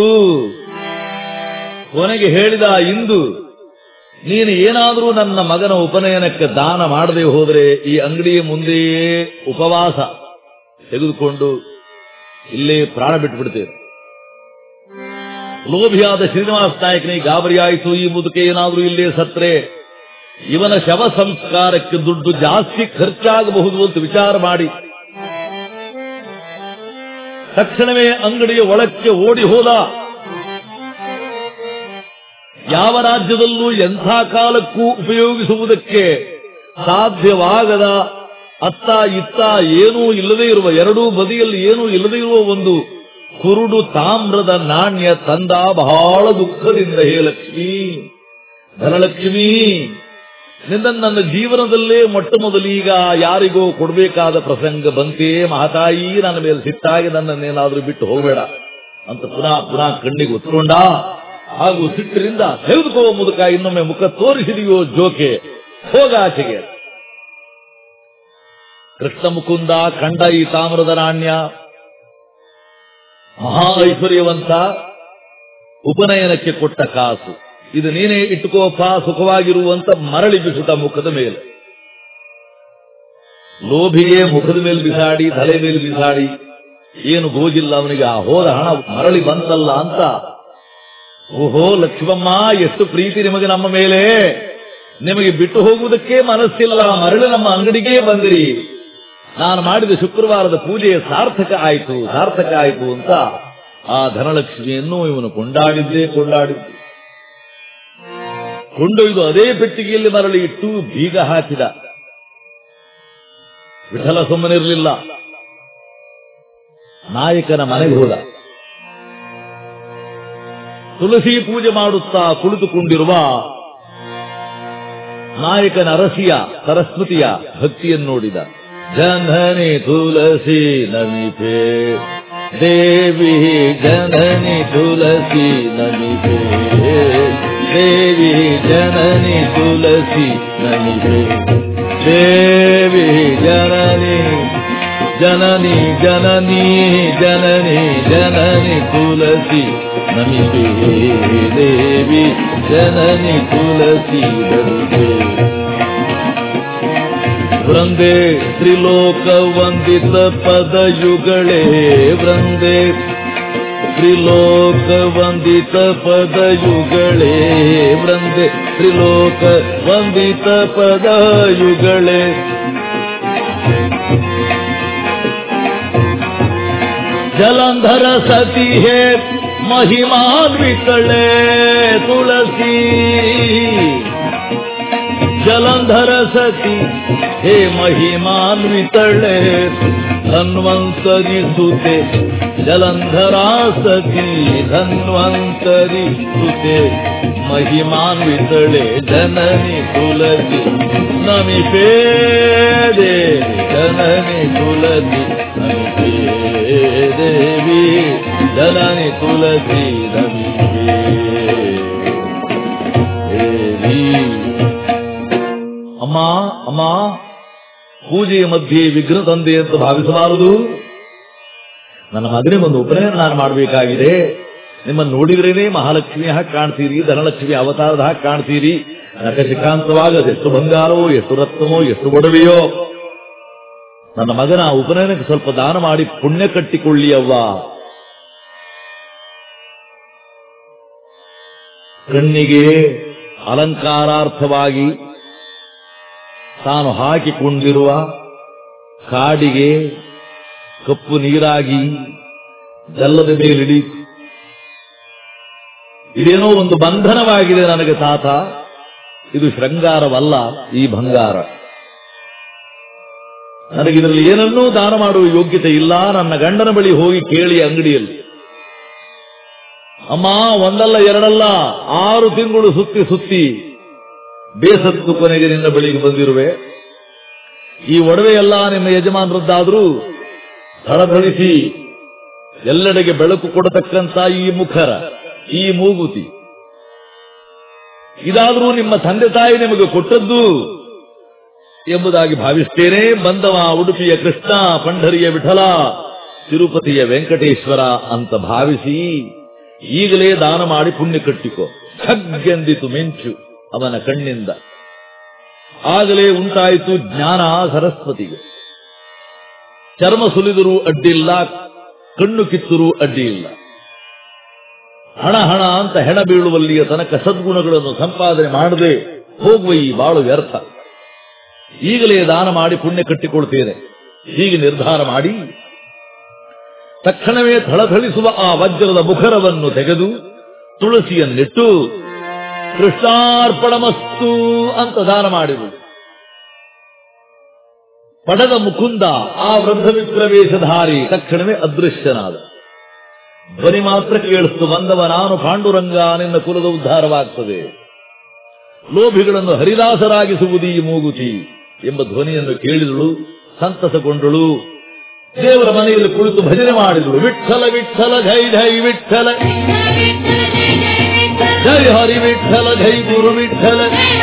ಕೊನೆಗೆ ಹೇಳಿದ ಇಂದು ನೀನು ಏನಾದರೂ ನನ್ನ ಮಗನ ಉಪನಯನಕ್ಕೆ ದಾನ ಮಾಡದೆ ಹೋದರೆ ಈ ಅಂಗಡಿಯ ಮುಂದೆಯೇ ಉಪವಾಸ ತೆಗೆದುಕೊಂಡು ಇಲ್ಲೇ ಪ್ರಾಣ ಬಿಟ್ಟುಬಿಡ್ತೇವೆ ಲೋಭಿಯಾದ ಶ್ರೀನಿವಾಸ ನಾಯಕನಿಗೆ ಗಾಬರಿಯಾಯಿತು ಈ ಮುದುಕೆ ಏನಾದರೂ ಇಲ್ಲೇ ಸತ್ರೆ ಇವನ ಶವ ಸಂಸ್ಕಾರಕ್ಕೆ ದುಡ್ಡು ಜಾಸ್ತಿ ಖರ್ಚಾಗಬಹುದು ಅಂತ ವಿಚಾರ ಮಾಡಿ ತಕ್ಷಣವೇ ಅಂಗಡಿಯ ಒಳಕ್ಕೆ ಓಡಿ ಹೋದ ಯಾವ ರಾಜ್ಯದಲ್ಲೂ ಎಂಥ ಕಾಲಕ್ಕೂ ಉಪಯೋಗಿಸುವುದಕ್ಕೆ ಸಾಧ್ಯವಾಗದ ಅತ್ತ ಇತ್ತ ಏನೂ ಇಲ್ಲದೇ ಇರುವ ಎರಡೂ ಬದಿಯಲ್ಲಿ ಏನೂ ಇಲ್ಲದೇ ಇರುವ ಒಂದು ಕುರುಡು ತಾಮ್ರದ ನಾಣ್ಯ ತಂದ ಬಹಳ ದುಃಖದಿಂದ ಹೇ ಲಕ್ಷ್ಮಿ ಧನಲಕ್ಷ್ಮಿ ನಿನ್ನ ನನ್ನ ಜೀವನದಲ್ಲೇ ಮೊಟ್ಟ ಮೊದಲೀಗ ಯಾರಿಗೋ ಕೊಡಬೇಕಾದ ಪ್ರಸಂಗ ಬಂತೇ ಮಹತಾಯಿ ನನ್ನ ಮೇಲೆ ಸಿಟ್ಟಾಗಿ ನನ್ನನ್ನೇನಾದ್ರೂ ಬಿಟ್ಟು ಹೋಗಬೇಡ ಅಂತ ಪುನಃ ಪುನಃ ಕಣ್ಣಿಗೆ ಒತ್ಕೊಂಡ ಹಾಗೂ ಸಿಟ್ಟಿನಿಂದ ತೆಗೆದುಕೋ ಮುದುಕ ಇನ್ನೊಮ್ಮೆ ಮುಖ ತೋರಿಸಿದೆಯೋ ಜೋಕೆ ಹೋಗಾಚೆಗೆ ಕೃಷ್ಣ ಮುಕುಂದ ಕಂಡ ಈ ತಾಮ್ರದ ನಾಣ್ಯ ಮಹಾ ಐಶ್ವರ್ಯವಂತ ಉಪನಯನಕ್ಕೆ ಕೊಟ್ಟ ಕಾಸು ಇದು ನೀನೇ ಇಟ್ಟುಕೋಪ ಸುಖವಾಗಿರುವಂತ ಮರಳಿ ಬಿಸುತ್ತ ಮುಖದ ಮೇಲೆ ಲೋಭಿಗೆ ಮುಖದ ಮೇಲೆ ಬಿಸಾಡಿ ತಲೆ ಮೇಲೆ ಬಿಸಾಡಿ ಏನು ಗೋಜಿಲ್ಲ ಅವನಿಗೆ ಆ ಹೋದ ಹಣ ಮರಳಿ ಬಂತಲ್ಲ ಅಂತ ಓಹೋ ಲಕ್ಷ್ಮಮ್ಮ ಎಷ್ಟು ಪ್ರೀತಿ ನಿಮಗೆ ನಮ್ಮ ಮೇಲೆ ನಿಮಗೆ ಬಿಟ್ಟು ಹೋಗುವುದಕ್ಕೆ ಮನಸ್ಸಿಲ್ಲ ಮರಳಿ ನಮ್ಮ ಅಂಗಡಿಗೆ ಬಂದಿರಿ ನಾನು ಮಾಡಿದ ಶುಕ್ರವಾರದ ಪೂಜೆ ಸಾರ್ಥಕ ಆಯಿತು ಸಾರ್ಥಕ ಆಯಿತು ಅಂತ ಆ ಧನಲಕ್ಷ್ಮಿಯನ್ನು ಇವನು ಕೊಂಡಾಡಿದ್ದೇ ಕೊಂಡಾಡಿದ್ದು ಕೊಂಡೊಯ್ದು ಅದೇ ಪೆಟ್ಟಿಗೆಯಲ್ಲಿ ಮರಳಿ ಇಟ್ಟು ಬೀಗ ಹಾಕಿದ ವಿಠಲ ಸುಮ್ಮನಿರಲಿಲ್ಲ ನಾಯಕನ ಮನೆಗೆ ಹೋದ ತುಳಸಿ ಪೂಜೆ ಮಾಡುತ್ತಾ ಕುಳಿತುಕೊಂಡಿರುವ ನಾಯಕನ ಅರಸಿಯ ಸರಸ್ವತಿಯ ಭಕ್ತಿಯನ್ನು ನೋಡಿದ ಜನನಿ ತುಳಸಿ ನಮಿಪೆ ದೇವಿ ಜನನಿ ತುಳಸಿ ನಮಿಪೆ ದೇವಿ ಜನನಿ ತುಳಸಿ ನಮಿಪೆ ದೇವಿ ಜನನಿ ಜನನಿ ಜನನಿ ಜನನಿ ಜನನಿ ತುಳಸಿ ನಮಿಪೆ ದೇವಿ ಜನನಿ ತುಳಸಿ ನಮಿಪೆ ವೃಂದೇ ತ್ರಿಲೋಕ ವಂದಿತ ಪದಯುಗಳೇ ವೃಂದೇ ತ್ರಿಲೋಕ ವಂದಿತ ಪದಯುಗಳೇ ವೃಂದೇ ತ್ರಿಲೋಕ ವಂದಿತ ಪದಯುಗಳೇ ಜಲಂಧರ ಸತಿ ಹೇ ಮಹಿಮಾನ್ವಿತಳೆ ತುಳಸಿ ಜಲಂಧರ ಸತಿ ಹೇ ಮಹಿಮಾನ್ವಿತಳೆ ಧನ್ವಂತರಿ ಸುತೆ ಜಲಂಧರಾ ಸತಿ ಧನ್ವಂತರಿ ಸುತೆ ಮಹಿಮಾನ್ವಿತಳೆ ಜನನಿ ತುಳಸಿ ನಮಿಪೇ ದೇವಿ ಜನನಿ ತುಳಸಿ ನಮಿಪೇ ದೇವಿ ಜನನಿ ತುಳಸಿ ನಮಿಪೇ ದೇವಿ ಅಮ್ಮ ಅಮ್ಮ ಪೂಜೆಯ ಮಧ್ಯೆ ವಿಘ್ನ ತಂದೆ ಅಂತ ಭಾವಿಸಬಾರದು ನನ್ನ ಮಗನಿಗೆ ಒಂದು ಉಪನಯನ ನಾನು ಮಾಡಬೇಕಾಗಿದೆ ನಿಮ್ಮನ್ನು ನೋಡಿದ್ರೇನೆ ಮಹಾಲಕ್ಷ್ಮಿ ಹಾಗೆ ಕಾಣ್ತೀರಿ ಧನಲಕ್ಷ್ಮಿ ಅವತಾರದ ಹಾಗೆ ಕಾಣ್ತೀರಿ ನಖಶಿಖಾಂತವಾಗದು ಎಷ್ಟು ಬಂಗಾರವೋ ಎಷ್ಟು ರತ್ನವೋ ಎಷ್ಟು ಒಡವೆಯೋ ನನ್ನ ಮಗನ ಉಪನಯನಕ್ಕೆ ಸ್ವಲ್ಪ ದಾನ ಮಾಡಿ ಪುಣ್ಯ ಕಟ್ಟಿಕೊಳ್ಳಿ ಅವ್ವ ಕಣ್ಣಿಗೆ ಅಲಂಕಾರಾರ್ಥವಾಗಿ ತಾನು ಹಾಕಿಕೊಂಡಿರುವ ಕಾಡಿಗೆ ಕಪ್ಪು ನೀರಾಗಿ ಜಲ್ಲದ ಮೇಲಿಡಿ ಇದೇನೋ ಒಂದು ಬಂಧನವಾಗಿದೆ ನನಗೆ ತಾತ ಇದು ಶೃಂಗಾರವಲ್ಲ ಈ ಬಂಗಾರ ನನಗಿದರಲ್ಲಿ ಏನನ್ನೂ ದಾನ ಮಾಡುವ ಯೋಗ್ಯತೆ ಇಲ್ಲ ನನ್ನ ಗಂಡನ ಬಳಿ ಹೋಗಿ ಕೇಳಿ ಅಂಗಡಿಯಲ್ಲಿ ಅಮ್ಮ ಒಂದಲ್ಲ ಎರಡಲ್ಲ ಆರು ತಿಂಗಳು ಸುತ್ತಿ ಸುತ್ತಿ ಬೇಸತ್ತು ಕೊನೆಗೆ ನಿನ್ನ ಬಳಿಗೆ ಬಂದಿರುವೆ ಈ ಒಡವೆ ಎಲ್ಲ ನಿಮ್ಮ ಯಜಮಾನರದ್ದಾದ್ರೂ ಥಳಥಳಿಸಿ ಎಲ್ಲೆಡೆಗೆ ಬೆಳಕು ಕೊಡತಕ್ಕಂತ ಈ ಮುಖರ ಈ ಮೂಗುತಿ ಇದಾದರೂ ನಿಮ್ಮ ತಂದೆ ತಾಯಿ ನಿಮಗೆ ಕೊಟ್ಟದ್ದು ಎಂಬುದಾಗಿ ಭಾವಿಸ್ತೇನೆ ಬಂದವ ಉಡುಪಿಯ ಕೃಷ್ಣ ಪಂಢರಿಯ ವಿಠಲ ತಿರುಪತಿಯ ವೆಂಕಟೇಶ್ವರ ಅಂತ ಭಾವಿಸಿ ಈಗಲೇ ದಾನ ಮಾಡಿ ಪುಣ್ಯ ಕಟ್ಟಿಕೋ ಖಗ್ಗೆಂದಿತು ಮಿಂಚು ಅವನ ಕಣ್ಣಿಂದ ಆಗಲೇ ಉಂಟಾಯಿತು ಜ್ಞಾನ ಸರಸ್ವತಿಗೆ ಚರ್ಮ ಸುಲಿದರೂ ಅಡ್ಡಿಲ್ಲ ಕಣ್ಣು ಕಿತ್ತರೂ ಅಡ್ಡಿ ಇಲ್ಲ ಹಣ ಹಣ ಅಂತ ಹೆಣ ಬೀಳುವಲ್ಲಿಯ ತನಕ ಸದ್ಗುಣಗಳನ್ನು ಸಂಪಾದನೆ ಮಾಡದೆ ಹೋಗುವ ಈ ಬಾಳು ವ್ಯರ್ಥ ಈಗಲೇ ದಾನ ಮಾಡಿ ಪುಣ್ಯ ಕಟ್ಟಿಕೊಳ್ತೇನೆ ಹೀಗೆ ನಿರ್ಧಾರ ಮಾಡಿ ತಕ್ಷಣವೇ ಥಳಥಳಿಸುವ ಆ ವಜ್ರದ ಮುಖರವನ್ನು ತೆಗೆದು ತುಳಸಿಯನ್ನಿಟ್ಟು ಕೃಷ್ಣಾರ್ಪಣಮಸ್ತು ಅಂತ ದಾನ ಮಾಡಿದರು ಪಡೆದ ಮುಕುಂದ ಆ ವೃದ್ಧ ವಿಪ್ರವೇಶಧಾರಿ ತಕ್ಷಣವೇ ಅದೃಶ್ಯನಾದ ಧ್ವನಿ ಮಾತ್ರ ಕೇಳಿಸ್ತು ಬಂದವ ನಾನು ಪಾಂಡುರಂಗ ನಿನ್ನ ಕುಲದ ಉದ್ಧಾರವಾಗ್ತದೆ ಲೋಭಿಗಳನ್ನು ಹರಿದಾಸರಾಗಿಸುವುದು ಈ ಮೂಗುತಿ ಎಂಬ ಧ್ವನಿಯನ್ನು ಕೇಳಿದಳು ಸಂತಸಗೊಂಡಳು ದೇವರ ಮನೆಯಲ್ಲಿ ಕುಳಿತು ಭಜನೆ ಮಾಡಿದಳು ವಿಠಲ ವಿಠಲ ಜೈ ಜೈ ವಿಠಲ ಜೈ ಹರಿ ವಿಠಲ ಜೈ ಗುರು ವಿಠಲ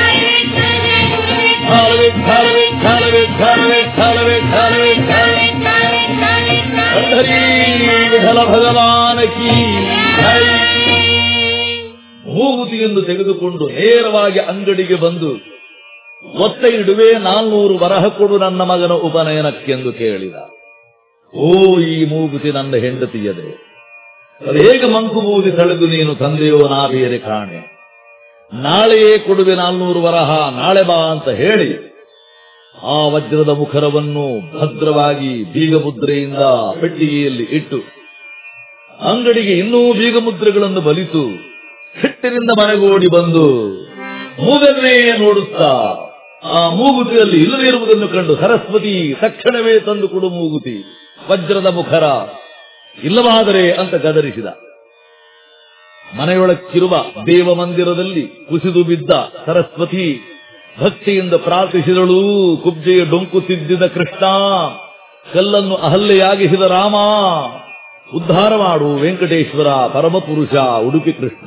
ವಿಠಲ ವಿಠಲ ವಿಠಲ ವಿಠಲ ವಿಠಲ ವಿಠಲ ವಿಠಲ ಹರಿ ವಿಠಲ ಭಗವಾನ ಕಿ ಜೈ ಮೂಗುತಿಯನ್ನು ತೆಗೆದುಕೊಂಡು ನೇರವಾಗಿ ಅಂಗಡಿಗೆ ಬಂದು ಒತ್ತ ಇಡುವೆ ನಾಲ್ನೂರು ವರಹ ಕೊಡು ನನ್ನ ಮಗನ ಉಪನಯನಕ್ಕೆಂದು ಕೇಳಿದ ಓ ಈ ಮೂಗುತಿ ನನ್ನ ಹೆಂಡತಿಯದೆ ಅದು ಹೇಗೆ ಮಂಕು ಬೂದಿ ತಳೆದು ನೀನು ತಂದೆಯೋ ನಾ ಬೇರೆ ಕಾಣೆ ನಾಳೆಯೇ ಕೊಡುವೆ ನಾಲ್ನೂರು ವರಹ ನಾಳೆ ಬಾ ಅಂತ ಹೇಳಿ ಆ ವಜ್ರದ ಮುಖರವನ್ನು ಭದ್ರವಾಗಿ ಬೀಗ ಮುದ್ರೆಯಿಂದ ಪೆಟ್ಟಿಗೆಯಲ್ಲಿ ಇಟ್ಟು ಅಂಗಡಿಗೆ ಇನ್ನೂ ಬೀಗ ಮುದ್ರೆಗಳನ್ನು ಬಲಿತು ಸಿಟ್ಟಿನಿಂದ ಮನೆಗೋಡಿ ಬಂದು ಮೂಗನ್ನೇ ನೋಡುತ್ತಾ ಆ ಮೂಗುತಿಯಲ್ಲಿ ಇಲ್ಲದೇ ಇರುವುದನ್ನು ಕಂಡು ಸರಸ್ವತಿ ತಕ್ಷಣವೇ ತಂದು ಕೊಡು ಮೂಗುತಿ ವಜ್ರದ ಮುಖರ ಇಲ್ಲವಾದರೆ ಅಂತ ಗದರಿಸಿದ ಮನೆಯೊಳಕ್ಕಿರುವ ದೇವ ಮಂದಿರದಲ್ಲಿ ಕುಸಿದು ಬಿದ್ದ ಸರಸ್ವತಿ ಭಕ್ತಿಯಿಂದ ಪ್ರಾರ್ಥಿಸಿದಳು ಕುಬ್ಜೆಯ ಡೊಂಕು ತಿದ್ದಿದ ಕೃಷ್ಣ ಕಲ್ಲನ್ನು ಅಹಲ್ಲೆಯಾಗಿಸಿದ ರಾಮ ಉದ್ಧಾರ ಮಾಡು ವೆಂಕಟೇಶ್ವರ ಪರಮಪುರುಷ ಉಡುಪಿ ಕೃಷ್ಣ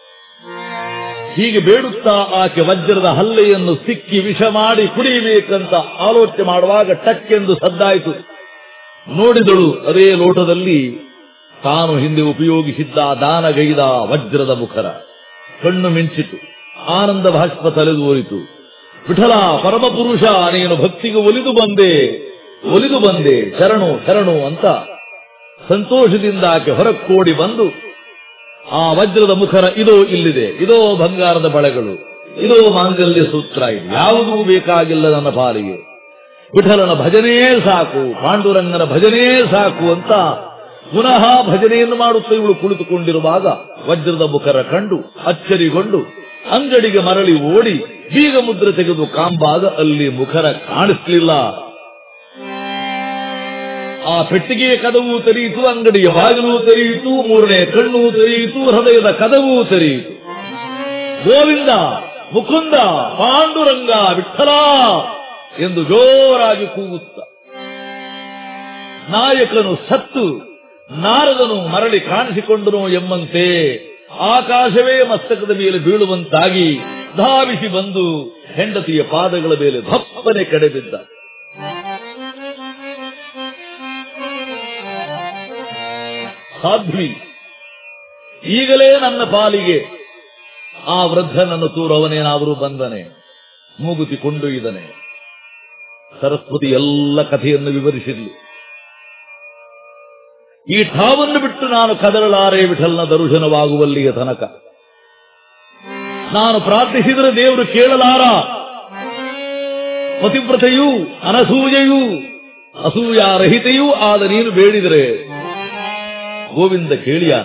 ಹೀಗೆ ಬೇಡುತ್ತಾ ಆಕೆ ವಜ್ರದ ಹಲ್ಲೆಯನ್ನು ಸಿಕ್ಕಿ ವಿಷ ಮಾಡಿ ಕುಡಿಯಬೇಕಂತ ಆಲೋಚನೆ ಮಾಡುವಾಗ ಟಕ್ಕೆಂದು ಸದ್ದಾಯಿತು ನೋಡಿದಳು ಅದೇ ಲೋಟದಲ್ಲಿ ತಾನು ಹಿಂದೆ ಉಪಯೋಗಿಸಿದ್ದ ದಾನಗೈದ ವಜ್ರದ ಮುಖರ ಕಣ್ಣು ಮಿಂಚಿತು ಆನಂದ ಭಾಷ್ಪ ತಲೆದೋರಿತು ವಿಠಲ ಪರಮಪುರುಷ ನೀನು ಭಕ್ತಿಗೆ ಒಲಿದು ಬಂದೆ ಒಲಿದು ಬಂದೆ ಶರಣು ಶರಣು ಅಂತ ಸಂತೋಷದಿಂದ ಆಕೆ ಹೊರಕೋಡಿ ಬಂದು ಆ ವಜ್ರದ ಮುಖರ ಇದೋ ಇಲ್ಲಿದೆ ಇದೋ ಬಂಗಾರದ ಬಳೆಗಳು ಇದೋ ಮಾಂಗಲ್ಯ ಸೂತ್ರ ಇದು ಯಾವುದೂ ಬೇಕಾಗಿಲ್ಲ ನನ್ನ ಪಾಲಿಗೆ ವಿಠಲನ ಭಜನೇ ಸಾಕು ಪಾಂಡುರಂಗನ ಭಜನೇ ಸಾಕು ಅಂತ ಪುನಃ ಭಜನೆಯನ್ನು ಮಾಡುತ್ತಾ ಇವಳು ಕುಳಿತುಕೊಂಡಿರುವಾಗ ವಜ್ರದ ಮುಖರ ಕಂಡು ಅಚ್ಚರಿಗೊಂಡು ಅಂಗಡಿಗೆ ಮರಳಿ ಓಡಿ ಬೀಗ ಮುದ್ರೆ ತೆಗೆದು ಕಾಂಬಾಗ ಅಲ್ಲಿ ಮುಖರ ಕಾಣಿಸ್ಲಿಲ್ಲ ಆ ಪೆಟ್ಟಿಗೆಯ ಕದವು ತೆರೆಯಿತು ಅಂಗಡಿಯ ಬಾಗಿಲು ತೆರೆಯಿತು ಮೂರನೇ ಕಣ್ಣು ತೆರೆಯಿತು ಹೃದಯದ ಕದವು ತೆರೆಯಿತು ಗೋವಿಂದ ಮುಕುಂದ ಪಾಂಡುರಂಗ ವಿಠಲ ಎಂದು ಜೋರಾಗಿ ಕೂಗುತ್ತ ನಾಯಕನು ಸತ್ತು ನಾರದನು ಮರಳಿ ಕಾಣಿಸಿಕೊಂಡನು ಎಂಬಂತೆ ಆಕಾಶವೇ ಮಸ್ತಕದ ಮೇಲೆ ಬೀಳುವಂತಾಗಿ ಧಾವಿಸಿ ಬಂದು ಹೆಂಡತಿಯ ಪಾದಗಳ ಮೇಲೆ ಭಪ್ಪನೆ ಕಡೆಬಿದ್ದ ಸಾಧ್ವಿ ಈಗಲೇ ನನ್ನ ಪಾಲಿಗೆ ಆ ವೃದ್ಧನನ್ನು ತೂರವನೇನಾದರೂ ಬಂದನೆ ಮೂಗುತಿ ಕೊಂಡೊಯ್ದನೆ ಸರಸ್ವತಿ ಎಲ್ಲ ಕಥೆಯನ್ನು ವಿವರಿಸಿದ್ಲು ಈ ಠಾವನ್ನು ಬಿಟ್ಟು ನಾನು ಕದರಲಾರೆ ವಿಠಲ್ನ ದರ್ಶನವಾಗುವಲ್ಲಿಯ ತನಕ ನಾನು ಪ್ರಾರ್ಥಿಸಿದರೆ ದೇವರು ಕೇಳಲಾರ ಪತಿವ್ರತೆಯೂ ಅನಸೂಯೆಯೂ ಅಸೂಯಾರಹಿತೆಯೂ ಆದ ನೀನು ಬೇಡಿದರೆ ಗೋವಿಂದ ಕೇಳಿಯಾನ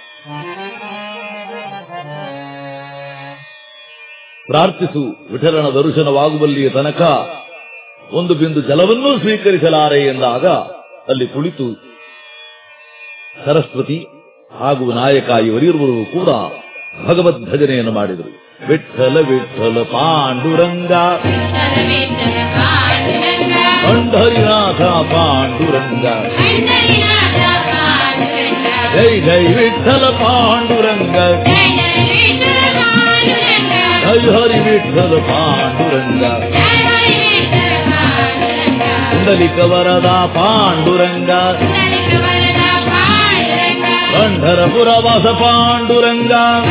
ಪ್ರಾರ್ಥಿಸು ವಿಠಲನ ದರ್ಶನವಾಗುವಲ್ಲಿಯ ತನಕ ಒಂದು ಬಿಂದು ಜಲವನ್ನೂ ಸ್ವೀಕರಿಸಲಾರೆ ಎಂದಾಗ ಅಲ್ಲಿ ಕುಳಿತು ಸರಸ್ವತಿ ಹಾಗೂ ನಾಯಕ ಇವರಿರುವರು ಕೂಡ ಭಗವದ್ ಭಜನೆಯನ್ನು ಮಾಡಿದರು ವಿಠಲ ವಿಠಲ ಪಾಂಡುರಂಗ ಪಂಢರಿನಾಥ ಪಾಂಡುರಂಗ ಜೈ ಜೈ ವಿಠಲ ಪಾಂಡುರಂಗ ಜೈ ಹರಿ ವಿಠಲ ಪಾಂಡುರಂಗ ಕುಂಡಲಿಕ ವರದ ಪಾಂಡುರಂಗ ಪಂಢರಪುರ ವಾಸ ಪಾಂಡುರಂಗ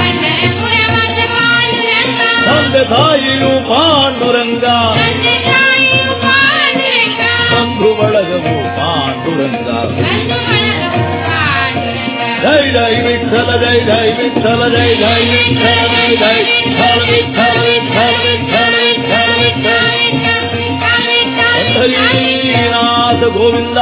ತಂದೆ ತಾಯಿಯು ಪಾಂಡುರಂಗ ಬಂಧು ಬಳಗವು ಪಾಂಡುರಂಗ ಜೈ ಜೈ ವಿಠಲ ಜೈ ಜೈ ವಿಠಲ ಜೈ ಜೈ ವಿಠಲ ಜೈ ಜೈ ವಿಠಲ ವಿಠಲ ವಿಠಲ ವಿಠಲ ವಿಠಲ ವಿಠಲ ಪಂಢರೀನಾಥ ಗೋವಿಂದ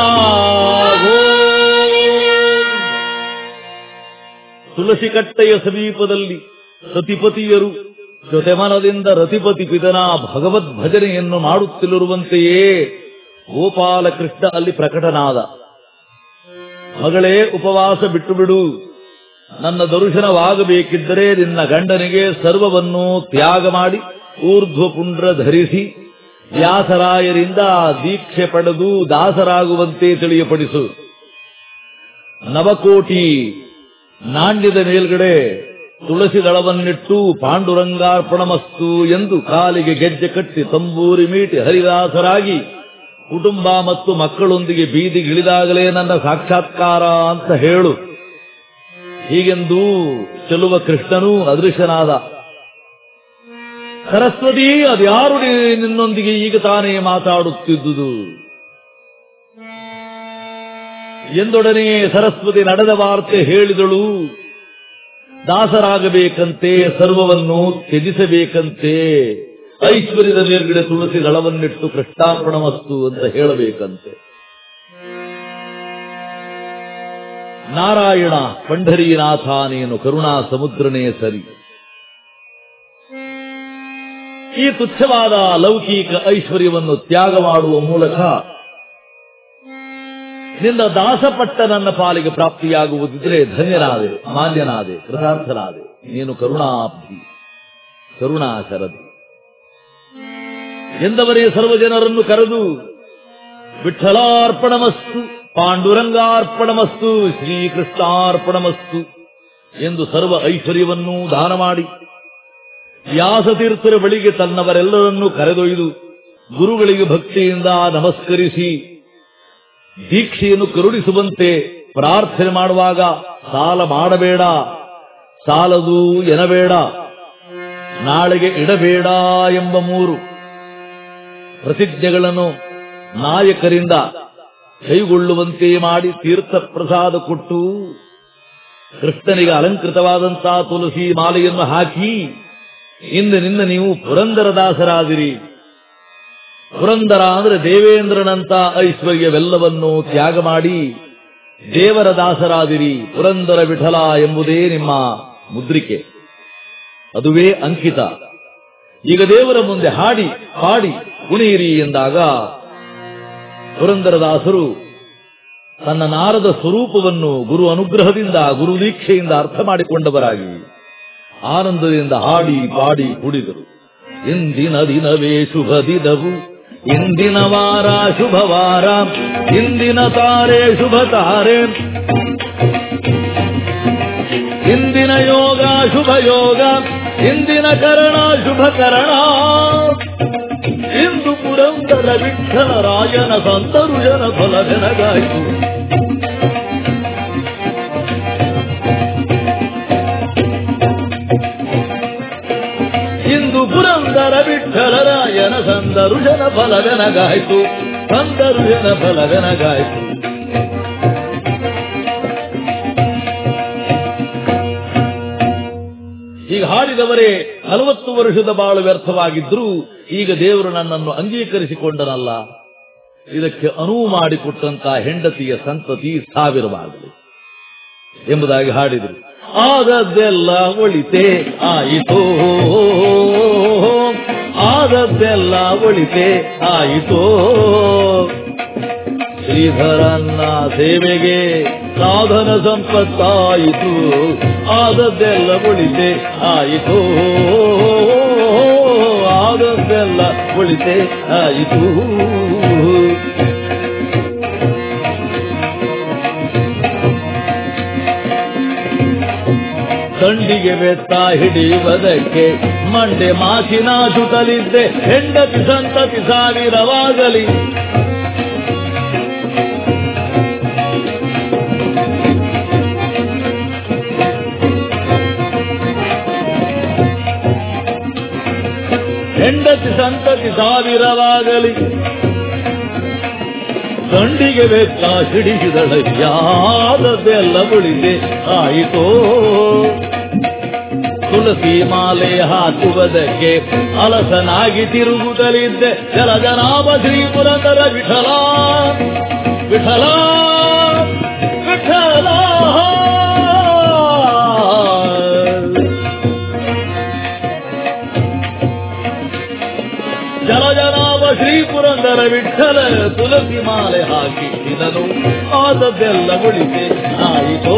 ತುಳಸಿ ಕಟ್ಟೆಯ ಸಮೀಪದಲ್ಲಿ ಸತಿಪತಿಯರು ಜೊತೆ ಮನದಿಂದ ರತಿಪತಿ ಪಿತನ ಭಗವದ್ ಭಜನೆಯನ್ನು ಮಾಡುತ್ತಿರುವಂತೆಯೇ ಗೋಪಾಲಕೃಷ್ಣ ಅಲ್ಲಿ ಪ್ರಕಟನಾದ ಮಗಳೇ ಉಪವಾಸ ಬಿಟ್ಟು ಬಿಡು ನನ್ನ ದರ್ಶನವಾಗಬೇಕಿದ್ದರೆ ನಿನ್ನ ಗಂಡನಿಗೆ ಸರ್ವವನ್ನು ತ್ಯಾಗ ಮಾಡಿ ಊರ್ಧ್ವ ಪುಂಡ್ರ ಧರಿಸಿ ವ್ಯಾಸರಾಯರಿಂದ ದೀಕ್ಷೆ ಪಡೆದು ದಾಸರಾಗುವಂತೆ ತಿಳಿಯಪಡಿಸು ನವಕೋಟಿ ನಾಣ್ಯದ ಮೇಲ್ಗಡೆ ತುಳಸಿ ದಳವನ್ನಿಟ್ಟು ಪಾಂಡುರಂಗಾರ್ಪಣಮಸ್ತು ಎಂದು ಕಾಲಿಗೆ ಗೆಜ್ಜೆ ಕಟ್ಟಿ ತಂಬೂರಿ ಮೀಟಿ ಹರಿದಾಸರಾಗಿ ಕುಟುಂಬ ಮತ್ತು ಮಕ್ಕಳೊಂದಿಗೆ ಬೀದಿಗಿಳಿದಾಗಲೇ ನನ್ನ ಸಾಕ್ಷಾತ್ಕಾರ ಅಂತ ಹೇಳು ಹೀಗೆಂದು ಚೆಲುವ ಕೃಷ್ಣನೂ ಅದೃಶ್ಯನಾದ ಸರಸ್ವತಿ ಅದ್ಯಾರು ನೀ- ನಿನ್ನೊಂದಿಗೆ ಈಗ ತಾನೇ ಮಾತಾಡುತ್ತಿದ್ದುದು ಎಂದೊಡನೆ ಸರಸ್ವತಿ ನಡೆದ ವಾರ್ತೆ ಹೇಳಿದಳು ದಾಸರಾಗಬೇಕಂತೆ ಸರ್ವವನ್ನು ತ್ಯಜಿಸಬೇಕಂತೆ ಐಶ್ವರ್ಯದ ಮೇಲ್ಗಡೆ ತುಳಸಿ ದಳವನ್ನಿಟ್ಟು ಕೃಷ್ಣಾರ್ಪಣಮಸ್ತು ಅಂತ ಹೇಳಬೇಕಂತೆ ನಾರಾಯಣ ಪಂಢರೀನಾಥ ನೀನು ಕರುಣಾ ಸಮುದ್ರನೇ ಸರಿ ಈ ತುಚ್ಛವಾದ ಲೌಕಿಕ ಐಶ್ವರ್ಯವನ್ನು ತ್ಯಾಗ ಮಾಡುವ ಮೂಲಕ ನಿನ್ನ ದಾಸಪಟ್ಟ ನನ್ನ ಪಾಲಿಗೆ ಪ್ರಾಪ್ತಿಯಾಗುವುದಿದ್ರೆ ಧನ್ಯನಾದೆ ಮಾನ್ಯನಾದೆ ಕೃತಾರ್ಥನಾದೆ ನೀನು ಕರುಣಾಬ್ಧಿ ಕರುಣಾಶರದಿ ಎಂದವರೇ ಸರ್ವಜನರನ್ನು ಕರೆದು ವಿಠಲಾರ್ಪಣಮಸ್ತು ಪಾಂಡುರಂಗಾರ್ಪಣಮಸ್ತು ಶ್ರೀಕೃಷ್ಣಾರ್ಪಣಮಸ್ತು ಎಂದು ಸರ್ವ ಐಶ್ವರ್ಯವನ್ನೂ ದಾನ ಮಾಡಿ ವ್ಯಾಸತೀರ್ಥರ ಬಳಿಗೆ ತನ್ನವರೆಲ್ಲರನ್ನೂ ಕರೆದೊಯ್ದು ಗುರುಗಳಿಗೆ ಭಕ್ತಿಯಿಂದ ನಮಸ್ಕರಿಸಿ ದೀಕ್ಷೆಯನ್ನು ಕರುಣಿಸುವಂತೆ ಪ್ರಾರ್ಥನೆ ಮಾಡುವಾಗ ಸಾಲ ಮಾಡಬೇಡ ಸಾಲದು ಎನಬೇಡ ನಾಳೆಗೆ ಇಡಬೇಡ ಎಂಬ ಮೂರು ಪ್ರತಿಜ್ಞೆಗಳನ್ನು ನಾಯಕರಿಂದ ಕೈಗೊಳ್ಳುವಂತೆ ಮಾಡಿ ತೀರ್ಥ ಪ್ರಸಾದ ಕೊಟ್ಟು ಕೃಷ್ಣನಿಗೆ ಅಲಂಕೃತವಾದಂತಹ ತುಳಸಿ ಮಾಲೆಯನ್ನು ಹಾಕಿ ಇಂದಿನಿಂದ ನೀವು ಪುರಂದರದಾಸರಾದಿರಿ ಪುರಂದರ ಅಂದ್ರೆ ದೇವೇಂದ್ರನಂತ ಐಶ್ವರ್ಯವೆಲ್ಲವನ್ನೂ ತ್ಯಾಗ ಮಾಡಿ ದೇವರ ದಾಸರಾದಿರಿ ಪುರಂದರ ವಿಠಲ ಎಂಬುದೇ ನಿಮ್ಮ ಮುದ್ರಿಕೆ ಅದುವೇ ಅಂಕಿತ ಈಗ ದೇವರ ಮುಂದೆ ಹಾಡಿ ಹಾಡಿ ಕುಣಿಯಿರಿ ಎಂದಾಗ ಪುರಂದರದಾಸರು ತನ್ನ ನಾರದ ಸ್ವರೂಪವನ್ನು ಗುರು ಅನುಗ್ರಹದಿಂದ ಗುರು ದೀಕ್ಷೆಯಿಂದ ಅರ್ಥ ಮಾಡಿಕೊಂಡವರಾಗಿ ಆನಂದದಿಂದ ಹಾಡಿ ಪಾಡಿ ಕುಡಿದರು ಇಂದಿನ ದಿನವೇ ಶುಭ ದಿನವು ಇಂದಿನ ವಾರ ಶುಭ ವಾರ ಇಂದಿನ ತಾರೆ ಶುಭ ತಾರೆ ಇಂದಿನ ಯೋಗ ಶುಭ ಯೋಗ ಇಂದಿನ ಕರಣ ಶುಭ ಕರಣ ಇಂದು ಪುರಂದರ ವಿಠಲ ರಾಯನ ಸಂತರು ಜನ ಫಲ ಜನಗಾಯಿತು ಇಂದು ಪುರಂದರ ವಿಠಲ ರಾಯನ ಸಂದರು ಜನ ಫಲ ಜನಗಾಯಿತು ಸಂತರು ಜನ ಫಲ ಜನಗಾಯಿತು ಈಗ ಹಾಡಿದವರೇ ನಲವತ್ತು ವರ್ಷದ ಬಾಳು ವ್ಯರ್ಥವಾಗಿದ್ರೂ ಈಗ ದೇವರು ನನ್ನನ್ನು ಅಂಗೀಕರಿಸಿಕೊಂಡನಲ್ಲ ಇದಕ್ಕೆ ಅನುವು ಮಾಡಿಕೊಟ್ಟಂತ ಹೆಂಡತಿಯ ಸಂತತಿ ಸಾವಿರವಾಗಲಿ ಎಂಬುದಾಗಿ ಹಾಡಿದರು ಆದದ್ದೆಲ್ಲ ಒಳಿತೆ ಆಯಿತೋ ಆದದ್ದೆಲ್ಲ ಒಳಿತೆ ಆಯಿತೋ ಶ್ರೀಧರನ್ನ ಸೇವೆಗೆ ಸಾಧನ ಸಂಪತ್ತಾಯಿತು ಆದದ್ದೆಲ್ಲ ಉಳಿತೆ ಆಯಿತು ಆದದ್ದೆಲ್ಲ ಉಳಿತೆ ಆಯಿತು ದಂಡಿಗೆ ಬೆತ್ತ ಹಿಡಿಯುವುದಕ್ಕೆ ಮಂಡೆ ಮಾಸಿನ ಸುತ್ತಲಿದ್ದೆ ಹೆಂಡತಿ ಸಂತತಿ ಸಾವಿರವಾಗಲಿ ಹೆಂಡತಿ ಸಂತತಿ ಸಾವಿರವಾಗಲಿ ದಂಡಿಗೆ ಬೆತ್ತ ಹಿಡಿಸಿದಳಯ್ಯಾದದ್ದೆಲ್ಲ ಉಳಿದೆ ಆಯಿತೋ ತುಳಸಿ ಮಾಲೆ ಹಾಕುವುದಕ್ಕೆ ಅಲಸನಾಗಿ ತಿರುಗುತ್ತಲಿದ್ದೆ ಜಲಜನಾಭ ಶ್ರೀ ಪುರಂದರ ವಿಠಲ ವಿಠಲ ವಿಠಲ ವಿಠಲ ತುಳಸಿ ಮಾಲೆ ಹಾಕಿ ಇದನು ಆದದ್ದೆಲ್ಲ ಉಳಿತೆ ಆಯಿತೋ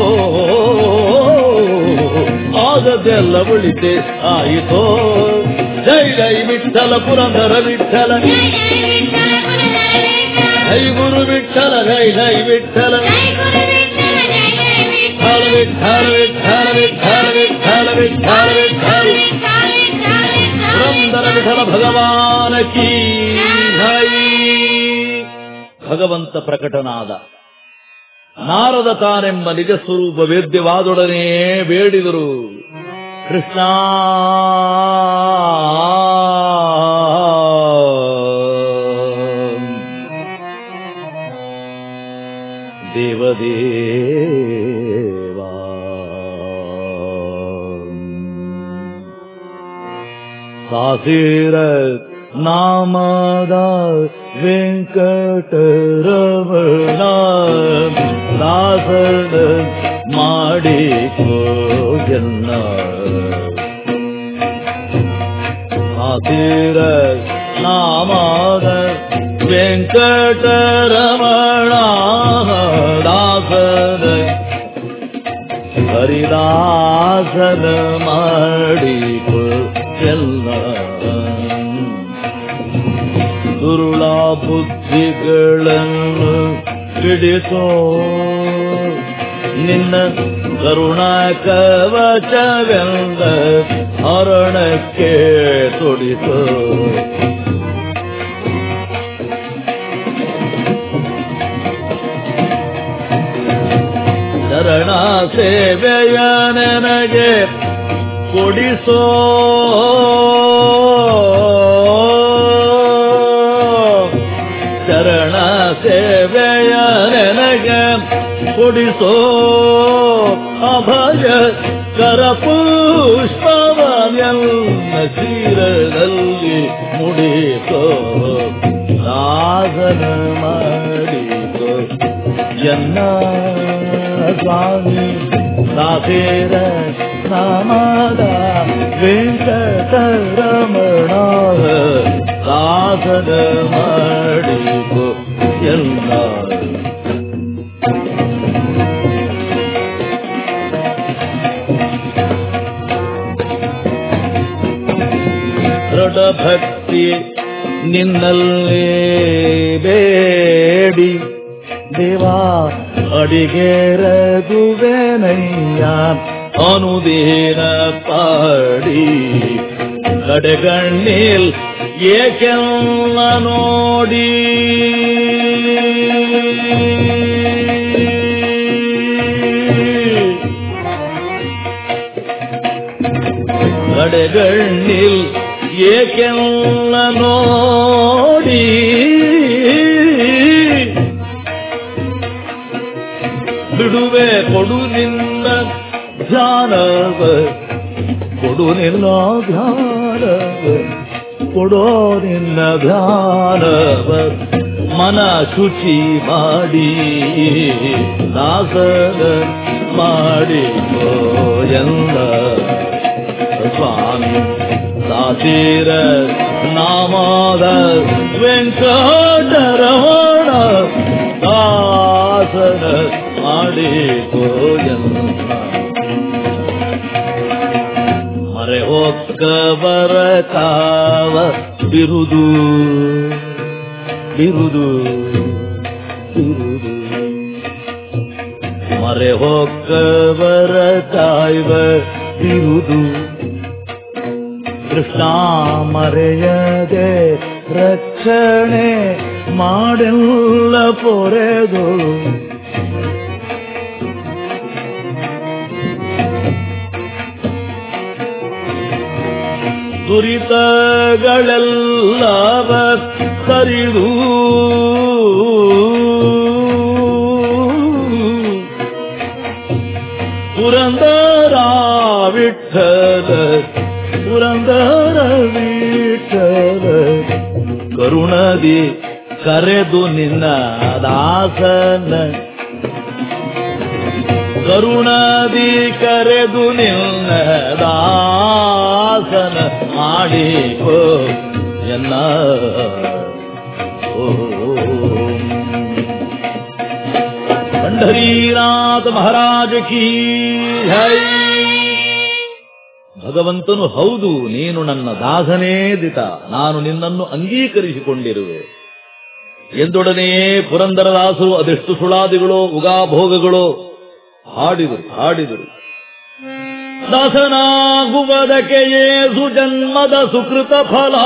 ಆದದ್ದೆಲ್ಲ ಉಳಿತೆ ಆಯಿತೋ ಜೈ ಜೈ ವಿಠಲ ಪುರಂದರ ವಿಠಲ ಜೈ ಜೈ ವಿಠಲ ಪುರಂದರ ವಿಠಲ ಜೈ ಗುರು ವಿಠಲ ಜೈ ಜೈ ವಿಠಲ ಜೈ ಗುರು ವಿಠಲ ಜೈ ಜೈ ವಿಠಲ ವಿಠಲ ವಿಠಲ ವಿಠಲ ವಿಠಲ ವಿಠಲ ವಿಠಲ ವಿಠಲ ವಿಠಲ ಪುರಂದರ ವಿಠಲ ಭಗವಾನ ಕೀ ಜೈ ಭಗವಂತ ಪ್ರಕಟನಾದ ನಾರದ ತಾನೆಂಬ ನಿಜ ಸ್ವರೂಪ ವೇದ್ಯವಾದೊಡನೆ ಬೇಡಿದರು ಕೃಷ್ಣ ದೇವದೇವಾ ಸಾಸಿರ ನಾಮದ ವೆಂಕಟರಮಣ ದಾಸನ ಮಾಡಿಕೋ ಎನ್ನ ಸಾಸಿರ ನಾಮದ ವೆಂಕಟರಮಣ ದಾಸನ ಹರಿದಾಸನ ಮಾಡಿಕೊ ಎಲ್ಲ ದುರುಳ ಬುದ್ಧಿಗಳನ್ನು ಹಿಡಿಸೋ ನಿನ್ನ ಕರುಣ ಕವಚವೆಂದ ಹರಣಕ್ಕೆ ತೊಡಿಸೋ ಶರಣ ಸೇವೆಯ ನನಗೆ ಕೊಡಿಸೋ ಶರಣ ಸೇವೆಯ ನನಗೆ ಕೊಡಿಸೋ ಅಭಯ ಕರಪುಷ್ಪವನ್ನೆಲ್ಲ ಕ್ಷೀರದಲ್ಲಿ ಮುಡಿಸೋ ಸಾಧನ ಮಾಡಿಸೋ ಎನ್ನ ಸ್ವಾಮಿ ಸಾಸೇರ ನಾಮದ ವೆಂಕಟರಮಣ ಸಾಧನ ಮಾಡಿಕೊ ಎಲ್ಲ ದೃಢ ಭಕ್ತಿ ನಿನ್ನಲ್ಲೇ ಬೇಡಿ ದೇವಾ ಅಡಿಗೆರದುವೆನಯ್ಯ ಅನುದೇನ ಪಾಡಿ ಕಡೆಗಣ್ಣಿಲ್ ಏಕೆಲ್ಲ ನೋಡಿ ಕಡೆಗಣ್ಣಿಲ್ ಏಕೆಲ್ಲ ನೋಡಿ ಬಿಡುವೆ ಕೊಡು ನಿನ್ನ ಧ್ಯಾನವ ಕೊಡು ನಿನ್ನ ಧ್ಯಾನವ ಕೊಡೋ ನಿನ್ನ ಧ್ಯಾನವ ಮನ ಶುಚಿ ಮಾಡಿ ದಾಸನ ಮಾಡಿ ಎಲ್ಲ ಸ್ವಾಮಿ ಸಾತೀರ ನಾಮದ ವೆಂಕಟರಮಣ ದಾಸನ ಮಾಡಿ ಮರೆ ಹೊಕ್ಕವರ ಕಾವ ಬಿರುದು ಬಿರುದು ಬಿರುದು ಮರೆ ಹೊಕ್ಕವರ ಕಾಯ್ವ ಬಿರುದು ಕೃಷ್ಣ ಮರೆಯದೆ ರಕ್ಷಣೆ ಮಾಡೆಲ್ಲ ಪೊರೆದು ದುರಿತಗಳೆಲ್ಲವ ಸರಿದು ಪುರಂದರ ವಿಠಲ ಪುರಂದರ ವಿಠಲ ಕರುಣದಿ ಕರೆದು ನಿನ್ನ ದಾಸನ ಕರುಣದಿ ಕರೆದು ನಿನ್ನ ದಾಸನ ಮಾಡಿಕೋ ಎನ್ನ ಓ ಪಂಢರೀನಾಥ ಮಹಾರಾಜ ಕೀ ಜೈ ಭಗವಂತನು ಹೌದು ನೀನು ನನ್ನ ದಾಸನೇ ದಿತ ನಾನು ನಿನ್ನನ್ನು ಅಂಗೀಕರಿಸಿಕೊಂಡಿರುವೆ ಎಂದೊಡನೆ ಪುರಂದರದಾಸರು ಅದೆಷ್ಟು ಸುಳಾದಿಗಳು ಉಗಾಭೋಗಗಳು ಹಾಡಿದರು ಹಾಡಿದರು ದಾಸನಾಗುವುದಕ್ಕೆಯೇ ಸುಜನ್ಮದ ಸುಕೃತ ಫಲ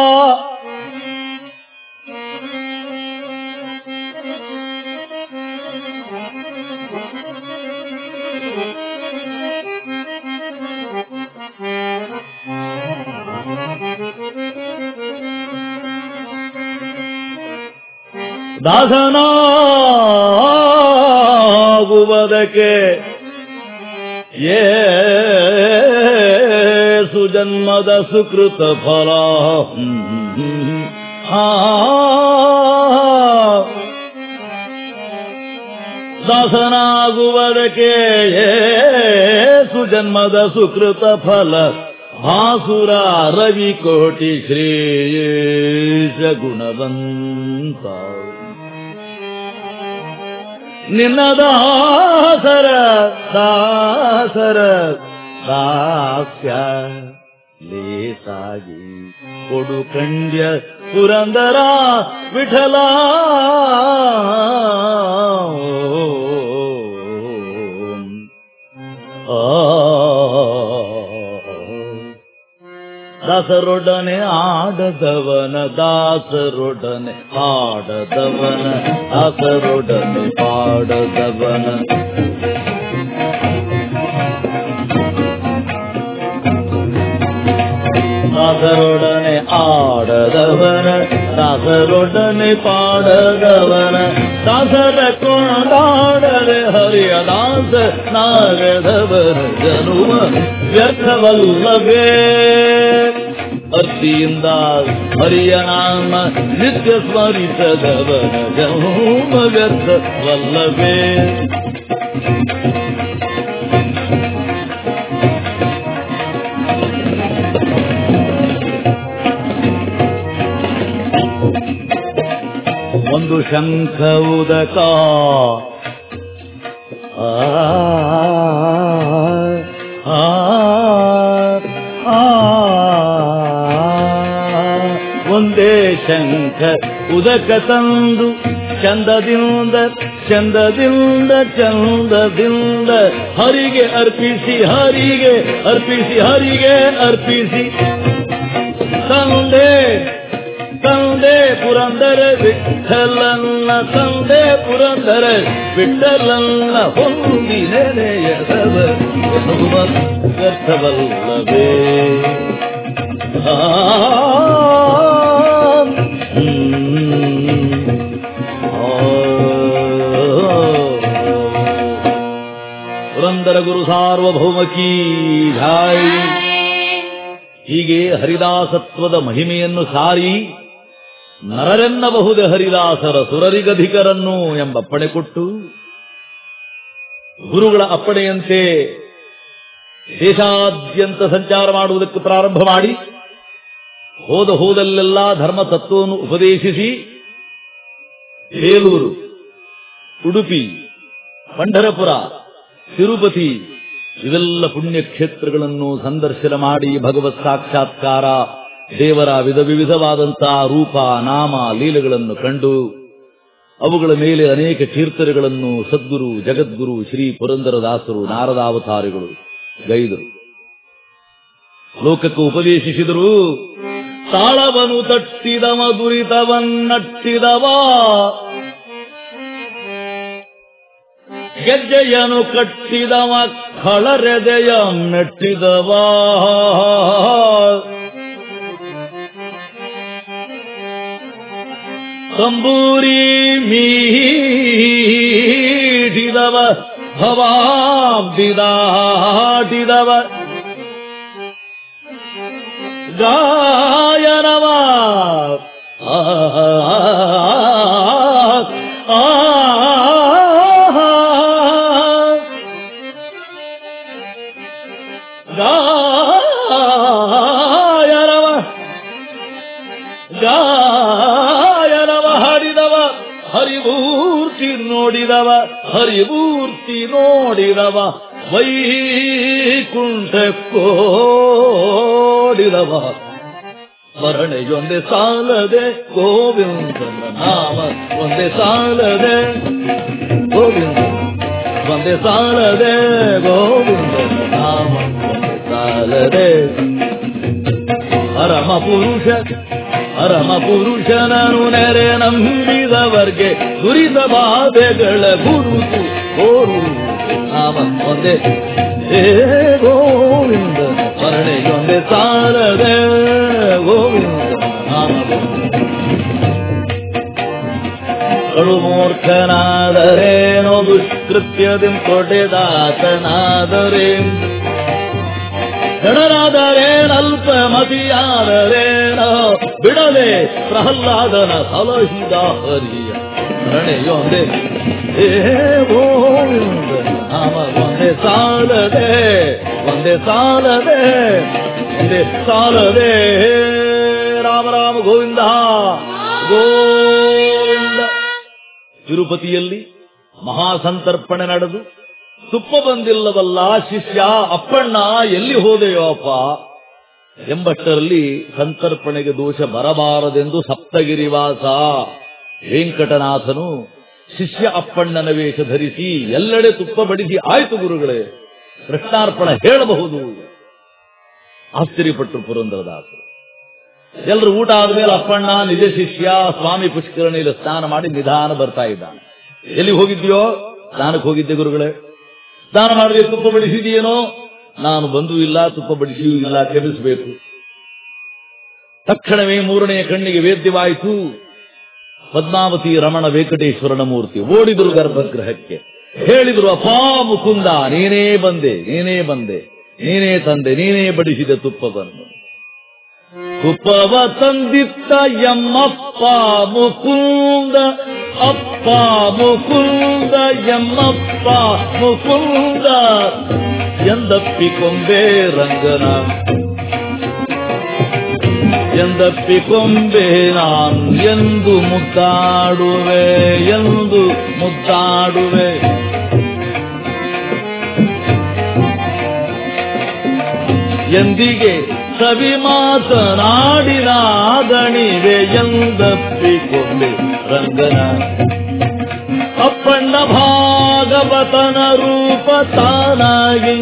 ದಾಸನಾಗುವುದಕ್ಕೆ ಏ ಸುಜನ್ಮದ ಸುಕೃತ ಫಲ ಆ ದಾಸನಾಗುವುದಕ್ಕೆ ಏ ಸುಜನ್ಮದ ಸುಕೃತ ಫಲ ಭಾಸುರ ರವಿ ಕೋಟಿ ಶ್ರೇಯೇಶ ಗುಣವಂತ ನಿನ್ನ ದಾಸರ ದಾಸರ ದಾಸ್ಯ ಲೇಸಾಗಿ ಕೊಡು ಕಂಡ್ಯ ಪುರಂದರ ವಿಠಲ ದಾಸರೊಡನೆ ಆಡದವನ ದಾಸರೊಡನೆ ಆಡದವನ ದಾಸರೊಡನೆ ಪಾಡದವನ ದಾಸರೊಡನೆ ಆಡದವನ ದಾಸರೊಡನೆ ಪಾಡದವನ ದಾಸರ ಕೊಂಡಾಡರೆ ಹರಿಯ ದಾಸ ನಾಗದವನ ಜನುಮ ವ್ಯರ್ಥವಲ್ಲವೇ ಭಕ್ತಿಯಿಂದ ಹರಿಯ ನಾಮ ನಿತ್ಯ ಸ್ಮರಿಸದವನ ಜನುಮ ವ್ಯರ್ಥವಲ್ಲವೇ ಒಂದು ಶಂಖ ಉದಕ ಆ, ಆ, ಆ, ಒಂದೇ ಶಂಖ ಉದಕ ತಂದು ಚಂದದಿಂದ ಚಂದದಿಂದ ಚಂದದಿಂದ ಹರಿಗೆ ಅರ್ಪಿಸಿ ಹರಿಗೆ ಅರ್ಪಿಸಿ ಹರಿಗೆ ಅರ್ಪಿಸಿ ತಂದೆ ತಂದೆ ಪುರಂದರ ವಿಠಲನ್ನ ತಂದೆ ಪುರಂದರ ವಿಠಲನ್ನ ಹೊಂದಿ ನೆನೆಯದವ ವ್ಯರ್ಥವಲ್ಲವೇ ಆ, ಹ್ಮ್, ಆ, ಪುರಂದರ ಗುರು ಸಾರ್ವಭೌಮಕೀ ಝಾಯ್ ಹೀಗೆ ಹರಿದಾಸತ್ವದ ಮಹಿಮೆಯನ್ನು ಸಾರಿ ನರರೆನ್ನಬಹುದೇ ಹರಿದಾಸರ ಸುರರಿಗಧಿಕರನ್ನು ಎಂಬ ಅಪ್ಪಣೆ ಕೊಟ್ಟು ಗುರುಗಳ ಅಪ್ಪಣೆಯಂತೆ ದೇಶಾದ್ಯಂತ ಸಂಚಾರ ಮಾಡುವುದಕ್ಕೆ ಪ್ರಾರಂಭ ಮಾಡಿ ಹೋದ ಹೋದಲ್ಲೆಲ್ಲ ಧರ್ಮ ತತ್ವವನ್ನು ಉಪದೇಶಿಸಿ ಬೇಲೂರು ಉಡುಪಿ ಪಂಢರಪುರ ತಿರುಪತಿ ಇವೆಲ್ಲ ಪುಣ್ಯಕ್ಷೇತ್ರಗಳನ್ನು ಸಂದರ್ಶನ ಮಾಡಿ ಭಗವತ್ ಸಾಕ್ಷಾತ್ಕಾರ ದೇವರ ವಿಧ ವಿವಿಧವಾದಂತಹ ರೂಪ ನಾಮ ಲೀಲೆಗಳನ್ನು ಕಂಡು ಅವುಗಳ ಮೇಲೆ ಅನೇಕ ಕೀರ್ತನೆಗಳನ್ನು ಸದ್ಗುರು ಜಗದ್ಗುರು ಶ್ರೀ ಪುರಂದರದಾಸರು ನಾರದಾವತಾರಿಗಳು ಗೈದರು ಲೋಕಕ್ಕೆ ಉಪದೇಶಿಸಿದರು ತಾಳವನು ತಟ್ಟಿದವ ದುರಿತವನ್ನಟ್ಟಿದವ ಗೆಜ್ಜೆಯನು ಕಟ್ಟಿದವ ಖಳರೆದೆಯ ಮೆಟ್ಟಿದವ ತಂಬೂರಿ ಮೀಡಿದವ ಭವಾಬ್ದಿದಾಟಿದವ ಗಾಯನವ ಆ, ಆ, ಗಾಯನವ ಗಾಯನವ ಹಾಡಿದವ ಹರಿಮೂರ್ತಿ ಹರಿಮೂರ್ತಿ ನೋಡಿದವ ಹರಿಮೂರ್ತಿ ನೋಡಿದವ ವೈಕುಂಠ ಕೋಡಿದವ ಸ್ಮರಣೆಯೊಂದೇ ಸಾಲದೆ ಗೋವಿಂದನ ನಾಮ ಒಂದೇ ಸಾಲದೆ ಗೋವಿಂದ ಒಂದೇ ಸಾಲದೆ ಗೋವಿಂದನ ನಾಮ ಒಂದೇ ಸಾಲದೆ ಪರಮ ಪುರುಷ ಪರಮ ಪುರುಷನನು ನೆರೆ ನಂಬಿದವರ್ಗೆ ದುರಿತ ಬಾಧೆಗಳ ಗುರುತು ಕೋರು ನಾಮ ಒಂದೇ ಹೇ ಗೋವಿಂದ ಸ್ಮರಣೆಯೊಂದೇ ಸಾಲದೆ ಗೋವಿಂದ ನಾಮ ಕಳುಮೂರ್ಖನಾದರೇನೋ ದುಷ್ಕೃತ್ಯದಿಂ ಕೊಟೆದಾತನಾದರೆ ಗಣರಾದರೇನಲ್ಪ ಮತಿಯಾದರೇನೋ ಬಿಡದೆ ಪ್ರಹ್ಲಾದನ ಸಲಹಿದ ಹರಿಯ ಪ್ರಣೆಯೊಂದೆ ಹೇ ಗೋವಿಂದ ನಾಮ ಒಂದೇ ಸಾಲದೆ ಒಂದೇ ಸಾಲದೆ ಒಂದೇ ಸಾಲದೆ ಹೇ ರಾಮ ರಾಮ ಗೋವಿಂದ ಗೋವಿಂದ ತಿರುಪತಿಯಲ್ಲಿ ಮಹಾಸಂತರ್ಪಣೆ ನಡೆದು ತುಪ್ಪ ಬಂದಿಲ್ಲವಲ್ಲ ಶಿಷ್ಯ ಅಪ್ಪಣ್ಣ ಎಲ್ಲಿ ಹೋದೆಯೋ ಅಪ್ಪ ಎಂಬಷ್ಟರಲ್ಲಿ ಸಂತರ್ಪಣೆಗೆ ದೋಷ ಬರಬಾರದೆಂದು ಸಪ್ತಗಿರಿವಾಸ ವೆಂಕಟನಾಥನು ಶಿಷ್ಯ ಅಪ್ಪಣ್ಣನ ವೇಷ ಧರಿಸಿ ಎಲ್ಲೆಡೆ ತುಪ್ಪ ಬಡಿಸಿ ಆಯ್ತು ಗುರುಗಳೇ ಕೃಷ್ಣಾರ್ಪಣ ಹೇಳಬಹುದು ಆಶ್ಚರ್ಯಪಟ್ಟರು ಪುರಂದರದಾಸರು ಎಲ್ಲರೂ ಊಟ ಆದ್ಮೇಲೆ ಅಪ್ಪಣ್ಣ ನಿಜ ಶಿಷ್ಯ ಸ್ವಾಮಿ ಪುಷ್ಕರಣಿಯಲ್ಲಿ ಸ್ನಾನ ಮಾಡಿ ನಿಧಾನ ಬರ್ತಾ ಇದ್ದಾನೆ ಎಲ್ಲಿ ಹೋಗಿದ್ಯೋ ಸ್ನಾನಕ್ಕೆ ಹೋಗಿದ್ದೆ ಗುರುಗಳೇ ಸ್ನಾನ ಮಾಡಿದ್ರೆ ತುಪ್ಪ ಬಡಿಸಿದೆಯೇನೋ ನಾನು ಬಂದೂ ಇಲ್ಲ ತುಪ್ಪ ಬಡಿಸಿಯೂ ಇಲ್ಲ ಕ್ಷಮಿಸಬೇಕು ತಕ್ಷಣವೇ ಮೂರನೆಯ ಕಣ್ಣಿಗೆ ವೇದ್ಯವಾಯಿತು ಪದ್ಮಾವತಿ ರಮಣ ವೆಂಕಟೇಶ್ವರನ ಮೂರ್ತಿ ಓಡಿದರು ಗರ್ಭಗೃಹಕ್ಕೆ ಹೇಳಿದ್ರು ಅಪಾ ಮುಕುಂದ ನೀನೇ ಬಂದೆ ನೀನೇ ಬಂದೆ ನೀನೇ ತಂದೆ ನೀನೇ ಬಡಿಸಿದ ತುಪ್ಪವನ್ನು ತುಪ್ಪವ ತಂದಿತ್ತ ಎಮ್ಮಪ್ಪ ಮುಕುಂದ ಅಪ್ಪ ಮುಕುಂದ ಎಮ್ಮಪ್ಪ ಮುಕುಂದ ಎಂದಪ್ಪಿಕೊಂಬೆ ರಂಗನ ಎಂದಪ್ಪಿಕೊಂಬೆ ನಾನ್ ಎಂದು ಮುದ್ದಾಡುವೆ ಎಂದು ಮುದ್ದಾಡುವೆ ಎಂದಿಗೆ ಸವಿ ಮಾತನಾಡಿನ ದಣಿವೆ ಎಂದಪ್ಪಿಕೊಂಡೆ ರಂಗನ ಅಪ್ಪಣ್ಣ ಭಾಗವತನ ರೂಪ ತಾನಾಗಿ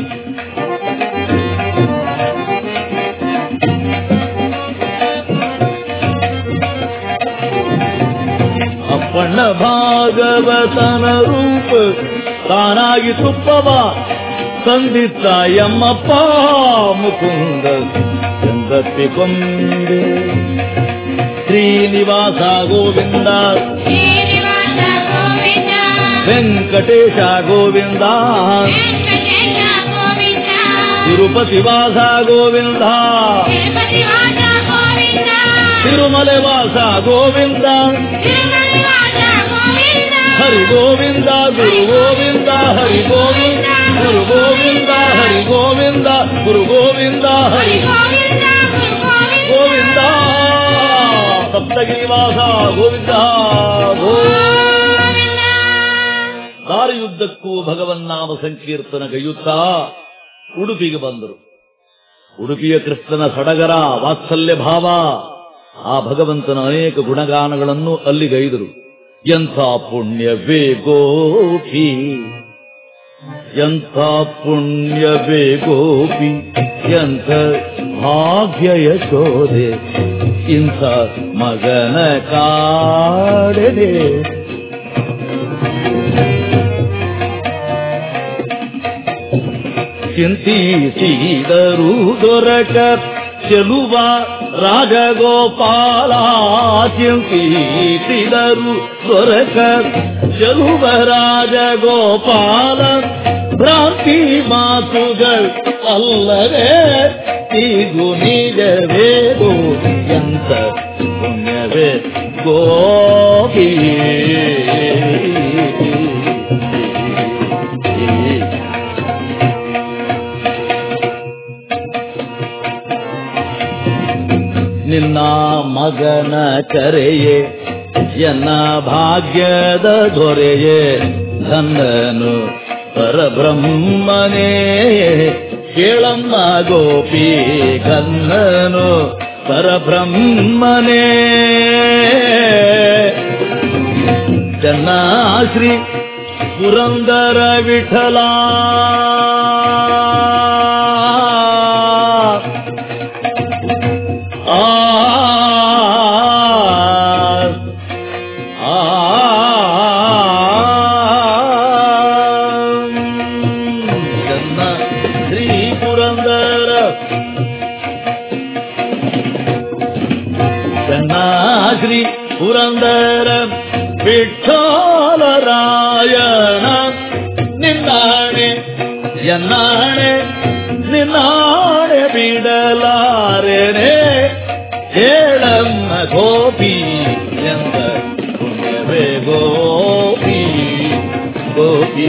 ಅಪ್ಪಣ್ಣ ಭಾಗವತನ ರೂಪ ತಾನಾಗಿ ತುಪ್ಪವ ತಂದಿತ್ತ ಎಮ್ಮಪ್ಪ ಮುಕುಂದ ಎಂದಪ್ಪಿಕೊಂಡೆ ಶ್ರೀನಿವಾಸ ಗೋವಿಂದ ಶ್ರೀನಿವಾಸ ಗೋವಿಂದ ವೆಂಕಟೇಶ ಗೋವಿಂದ ವೆಂಕಟೇಶ ಗೋವಿಂದ ತಿರುಪತಿ ವಾಸ ಗೋವಿಂದ ತಿರುಪತಿ ವಾಸ ಗೋವಿಂದ ತಿರುಮಲೆ ವಾಸ ಗೋವಿಂದ ತಿರುಮಲ ವಾಸ ಗೋವಿಂದ ಹರಿ ಗೋವಿಂದ ಗುರು ಗೋವಿಂದ ಹರಿ ಗೋವಿಂದ ಗುರು ಗೋವಿಂದ ಹರಿ ಗೋವಿಂದ ಗುರು ಗೋವಿಂದ ಹರಿ ಹರಿ ಗೋವಿಂದ ಗುರು ಗೋವಿಂದ ಗೋವಿಂದ ಸಪ್ತಗಿರಿವಾಸ ಗೋವಿಂದ ಗೋವಿಂದ ದಾರಿಯುದ್ದಕ್ಕೂ ಭಗವನ್ನಾಮ ಸಂಕೀರ್ತನ ಗೈಯುತ್ತಾ ಉಡುಪಿಗೆ ಬಂದರು ಉಡುಪಿಯ ಕೃಷ್ಣನ ಸಡಗರ ವಾತ್ಸಲ್ಯ ಭಾವ ಆ ಭಗವಂತನ ಅನೇಕ ಗುಣಗಾನಗಳನ್ನು ಅಲ್ಲಿ ಗೈದರು ಎಂಥ ಪುಣ್ಯವೇ ಗೋಪಿ ಎಂಥ ಪುಣ್ಯವೇ ಗೋಪಿ ಎಂಥ ಭಾಗ್ಯ ಯಶೋದೆ ಇಂಥ ಮಗನ ಕಾಡದೆ ಚಿಂತಿಸಿದರು ದೊರಕ ಚೆಲುವ ರಾಜಗೋಪಾಲ ಚಿಂತಿಸಿದರು ದೊರಕ ಚೆಲುವ ರಾಜಗೋಪಾಲ ಭ್ರಾಂತಿ ಮಾತುಗಳು ಅಲ್ಲವೇ ಈಗು ನಿಜವೇಗೋ ಎಂತ ಪುಣ್ಯವೇ ಗೋಪಿ ನಿನ್ನ ಮಗನ ಕರೆಯೇ ಎನ್ನ ಭಾಗ್ಯದ ದೊರೆಯೇ ಧನ್ನನು ಪರಬ್ರಹ್ಮನೇ ಕೇಳಮ್ಮ ಗೋಪಿ ಕನ್ನನು ಪರಬ್ರಹ್ಮನೇ ಚನ್ನಾಶ್ರೀ ಪುರಂದರ ವಿಠಲ ಆ ಆ ಚನ್ನ ಶ್ರೀ ಪುರಂದರ ಚನ್ನಾಶ್ರೀ ಪುರಂದರ ವಿಠೋಲರಾಯಣ ನಿನ್ನಾಣೆ ಎನ್ನಾಣೆ ನಿನ್ನಾಣೆ ಬಿಡಲಾರೆನೆ ಹೇಳಮ್ಮ ಗೋಪಿ ಎಂದ ಪುಣ್ಯವೇ ಗೋಪಿ ಗೋಪಿ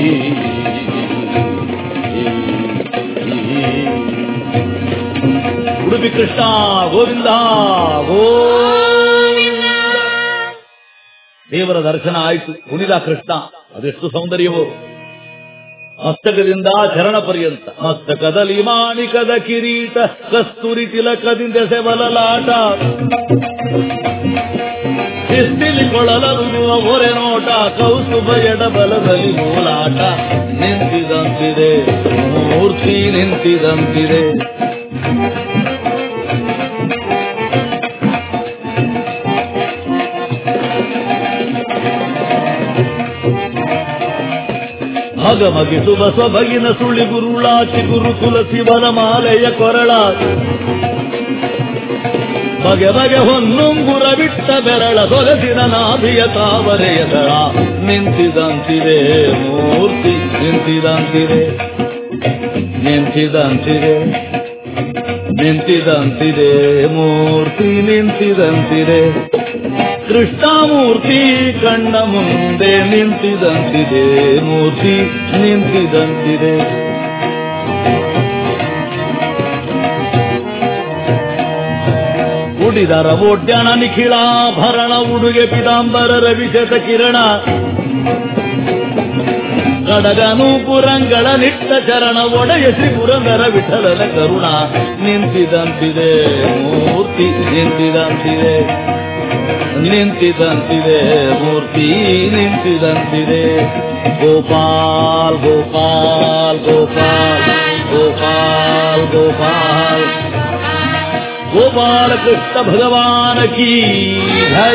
ಉಡುಪಿ ಕೃಷ್ಣ ಗೋವಿಂದ ಗೋವಿಂದ ದೇವರ ದರ್ಶನ ಆಯಿತು ಕುಣಿದ ಕೃಷ್ಣ ಅದೆಷ್ಟು ಸೌಂದರ್ಯವೋ ಮಸ್ತಕದಿಂದ ಚರಣ ಪರ್ಯಂತ ಮಸ್ತಕದಲ್ಲಿ ಮಾಣಿಕದ ಕಿರೀಟ ಕಸ್ತೂರಿ ತಿಲಕದಿಂದ ಸೆಬಲಲಾಟ ಶಿಸ್ತಿಲಿ ಕೊಳಲರುಗುವ ಒರೆ ನೋಟ ಕೌಸುಭ ಎಡಬಲದಲ್ಲಿ ಮೂಲಾಟ ನಿಂತಿದಂತಿದೆ ಮೂರ್ತಿ ನಿಂತಿದಂತಿದೆ ಮಗಮಗಿಸುವ ಸೊಬಗಿನ ಸುಳಿ ಗುರುಳಾಚಿ ಗುರು ತುಳಸಿ ವನಮಾಲೆಯ ಕೊರಳ ಬಗೆ ಬಗೆ ಹೊನ್ನುಂಗುರ ಬಿಟ್ಟ ಬೆರಳ ಸೊಗಸಿನ ನಾಭಿಯ ತಾವರೆಯ ದಳ ನಿಂತಿದಂತಿದೆ ಮೂರ್ತಿ ನಿಂತಿದಂತಿದೆ ನಿಂತಿದಂತಿದೆ ನಿಂತಿದಂತಿದೆ ಮೂರ್ತಿ ನಿಂತಿದಂತಿದೆ ಕೃಷ್ಣಮೂರ್ತಿ ಕಣ್ಣ ಮುಂದೆ ನಿಂತಿದಂತಿದೆ ಮೂರ್ತಿ ನಿಂತಿದಂತಿದೆ ಉಡಿದರ ಓಡ್ಯಾಣ ನಿಖಿಳಾಭರಣ ಉಡುಗೆ ಪಿತಾಂಬರ ರವಿಶತ ಕಿರಣ ಕಡಗನು ಪುರಂಗಳ ನಿಟ್ಟ ಚರಣ ಒಡೆಯ ಶ್ರೀ ಪುರಂದರ ವಿಠಲನ ಕರುಣ ನಿಂತಿದಂತಿದೆ ಮೂರ್ತಿ ನಿಂತಿದಂತಿದೆ ನಿಂತಿದಂತಿದೆ ಮೂರ್ತಿ ನಿಂತಿದಂತಿದೆ ಗೋಪಾಲ್ ಗೋಪಾಲ್ ಗೋಪಾಲ್ ಗೋಪಾಲ್ ಗೋಪಾಲ್ ಗೋಪಾಲ ಕೃಷ್ಣ ಭಗವಾನ ಕೀ ಜೈ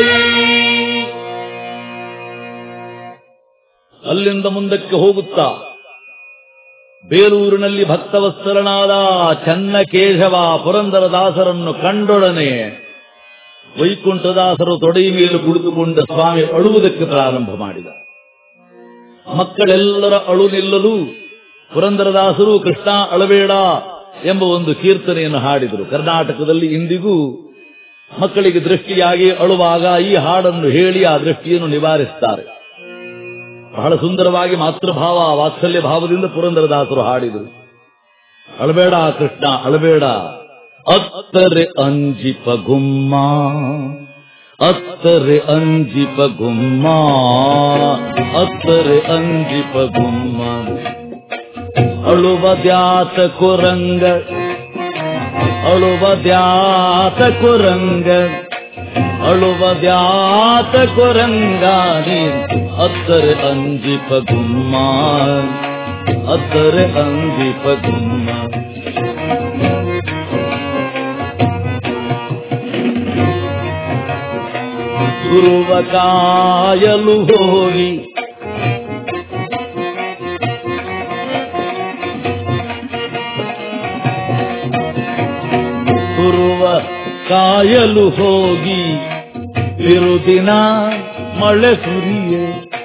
ಅಲ್ಲಿಂದ ಮುಂದಕ್ಕೆ ಹೋಗುತ್ತಾ ಬೇಲೂರಿನಲ್ಲಿ ಭಕ್ತವತ್ಸಲನಾದ ಚನ್ನಕೇಶವ ಪುರಂದರದಾಸರನ್ನು ಕಂಡೊಡನೆ ವೈಕುಂಠದಾಸರು ತೊಡೆಯ ಮೇಲೆ ಕುಳಿತುಕೊಂಡ ಸ್ವಾಮಿ ಅಳುವುದಕ್ಕೆ ಪ್ರಾರಂಭ ಮಾಡಿದ ಮಕ್ಕಳೆಲ್ಲರ ಅಳು ನಿಲ್ಲಲು ಪುರಂದರದಾಸರು ಕೃಷ್ಣ ಅಳಬೇಡ ಎಂಬ ಒಂದು ಕೀರ್ತನೆಯನ್ನು ಹಾಡಿದರು ಕರ್ನಾಟಕದಲ್ಲಿ ಇಂದಿಗೂ ಮಕ್ಕಳಿಗೆ ದೃಷ್ಟಿಯಾಗಿ ಅಳುವಾಗ ಈ ಹಾಡನ್ನು ಹೇಳಿ ಆ ದೃಷ್ಟಿಯನ್ನು ನಿವಾರಿಸುತ್ತಾರೆ ಬಹಳ ಸುಂದರವಾಗಿ ಮಾತೃಭಾವ ವಾತ್ಸಲ್ಯ ಭಾವದಿಂದ ಪುರಂದರದಾಸರು ಹಾಡಿದರು ಅಳಬೇಡ ಕೃಷ್ಣ ಅಳಬೇಡ ಅತ್ತರೆ ಅಂಜಿಪ ಗುಮ್ಮ ಅತ್ತರೆ ಅಂಜಿಪ ಗುಮ್ಮ ಅತ್ತರೆ ಅಂಜಿಪ ಗುಮ್ಮ ಅಳುವ ದ್ಯಾತ ಕುರಂಗ ಅಳುವ ದ್ಯಾತ ಕುರಂಗ ಅಳುವ ದ್ಯಾತ ಕುರಂಗ ಅತ್ತರೆ ಅಂಜಿಪ ಗುಮ್ಮ ಅತ್ತರೆ ಅಂಜಿಪ ಗುಮ್ಮ ಗುರುವ ಕಾಯಲು ಹೋಗಿ ಗುರುವ ಕಾಯಲು ಹೋಗಿ ಬಿರುದಿನ ಮಳೆ ಸುರಿಯೆ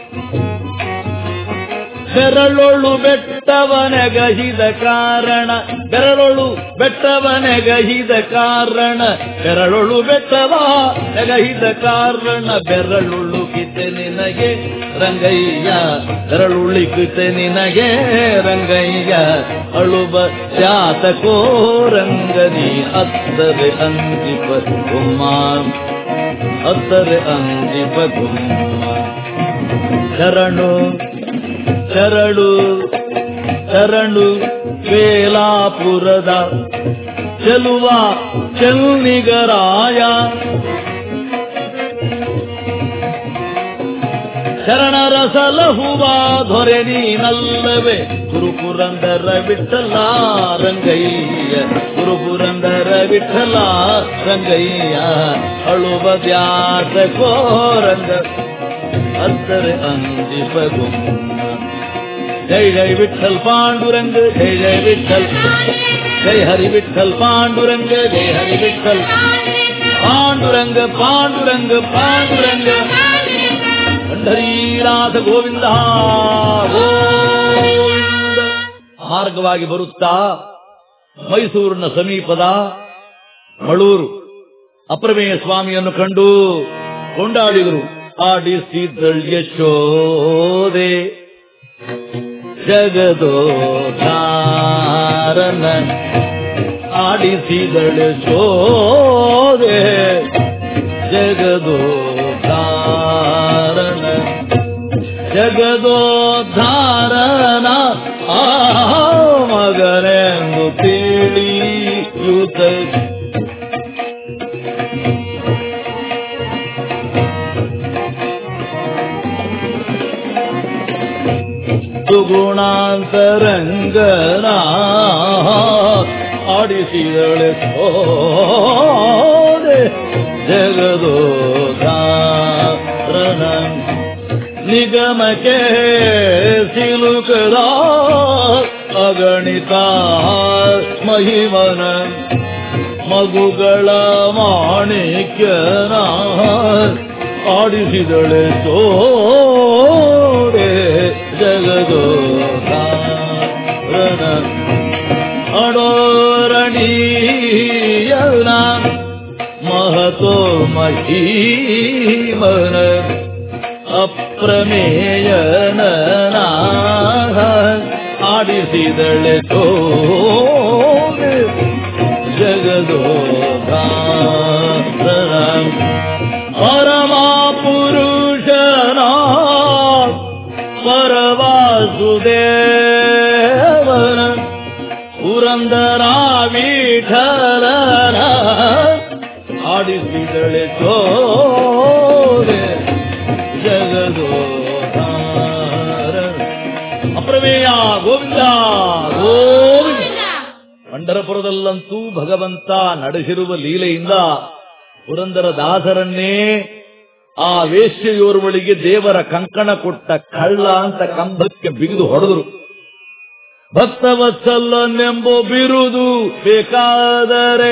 ಬೆರಳೊಳು ಬೆಟ್ಟವನೆಗಹಿದ ಕಾರಣ ಬೆರಳೊಳು ಬೆಟ್ಟವನೆಗಹಿದ ಕಾರಣ ಬೆರಳೊಳು ಬೆಟ್ಟವ ನೆಗಹಿದ ಕಾರಣ ಬೆರಳುಳ್ಳು ಕಿತೆ ನಿನಗೆ ರಂಗಯ್ಯ ಬೆರಳುಳ್ಳಿಕಿತೆ ನಿನಗೆ ರಂಗಯ್ಯ ಅಳುಬ ಜಾತಕೋ ರಂಗನಿ ಅತ್ತರೆ ಅಂಜಿಪ ಕುಮಾರ್ ಅತ್ತರೆ ಅಂಜಿಪ ಗುಮ್ಮ ಶರಣು ಶರಣು ಶರಣು ವೇಲಾಪುರದ ಚೆಲುವ ಚೆನ್ನಿಗರಾಯ ಶರಣರ ಸಲಹುವ ದೊರೆ ನೀನಲ್ಲವೇ ಗುರುಪುರಂದರ ವಿಠಲ ರಂಗಯ್ಯ ಗುರುಪುರಂದರ ವಿಠಲ ರಂಗಯ್ಯ ಅಳುವ ದ್ಯಾಸ ಕೋರಂಗ ಅತ್ತರೆ ಅಂಜಿಪ ಗುಮ್ಮ ಜೈ ಜೈ ವಿಠಲ್ ಪಾಂಡುರಂಗ ಜೈ ಜೈ ವಿಠಲ್ ಜೈ ಹರಿ ವಿಠಲ್ ಪಾಂಡುರಂಗ ಜೈ ಹರಿ ವಿಠಲ್ ಪಾಂಡುರಂಗ ಪಾಂಡುರಂಗ ಪಾಂಡುರಂಗ ಪಂಡರೀನಾಥ ಗೋವಿಂದ ಗೋವಿಂದ ಮಾರ್ಗವಾಗಿ ಬರುತ್ತಾ ಮೈಸೂರಿನ ಸಮೀಪದ ಮಳೂರು ಅಪ್ರಮೇಯ ಸ್ವಾಮಿಯನ್ನು ಕಂಡು ಕೊಂಡಾಡಿದರು ಆಡಿಸಿದಳ್ ಯಶೋದೆ ಜಗದೋಧಾರನ ಆಡಿಸಿದಳು ಶೋದೆ ಜಗದೋಧಾರನ ಜಗದೋದ್ಧಾರನ ಆ ಮಗನೆಂದು ತಿಳಿಯುತ್ತ ಸುಗುಣಾಂತರಂಗನ ಆಡಿಸಿದಳೆ ಸೋದೆ ಜಗದೋಧಾರಣ ನಿಗಮಕ್ಕೆ ಸಿಲುಕದ ಅಗಣಿತ ಮಹಿಮನ ಮಗುಗಳ ಮಾಣಿಕ್ಯನ ಆಡಿಸಿದಳೆ ಸೋಡೆ ಜಗದೋಧಾರಣ ಅಡೋರಣೀಯನ ಮಹತೋ ಮಹೀಮನ ಅಪ್ರಮೇಯನ ಆಡಿಸಿದಳೆ ತೋರೆ ಜಗದೋಧಾರಣ ಪರಮ ಪುರುಷನ ಪರವಾಸುದೇವನ ಪುರಂದರ ವಿಠಲನ ಆಡಿಸಿದಳೆ ತೋರೆ ಜಗದೋಧಾರ ಅಪ್ರಮೇಯ ಗೋವಿಂದ ಗೋವಿಂದ ಪಂಡರಪುರದಲ್ಲಂತೂ ಭಗವಂತ ನಡೆಸಿರುವ ಲೀಲೆಯಿಂದ ಪುರಂದರ ದಾಸರನ್ನೇ ಆ ವೇಶ್ಯೆಯೋರ್ವಳಿಗೆ ದೇವರ ಕಂಕಣ ಕೊಟ್ಟ ಕಳ್ಳ ಅಂತ ಕಂಬಕ್ಕೆ ಬಿಗಿದು ಹೊಡೆದರು ಭಕ್ತವತ್ಸಲ್ಲನೆಂಬೋ ಬಿರುದು ಬೇಕಾದರೆ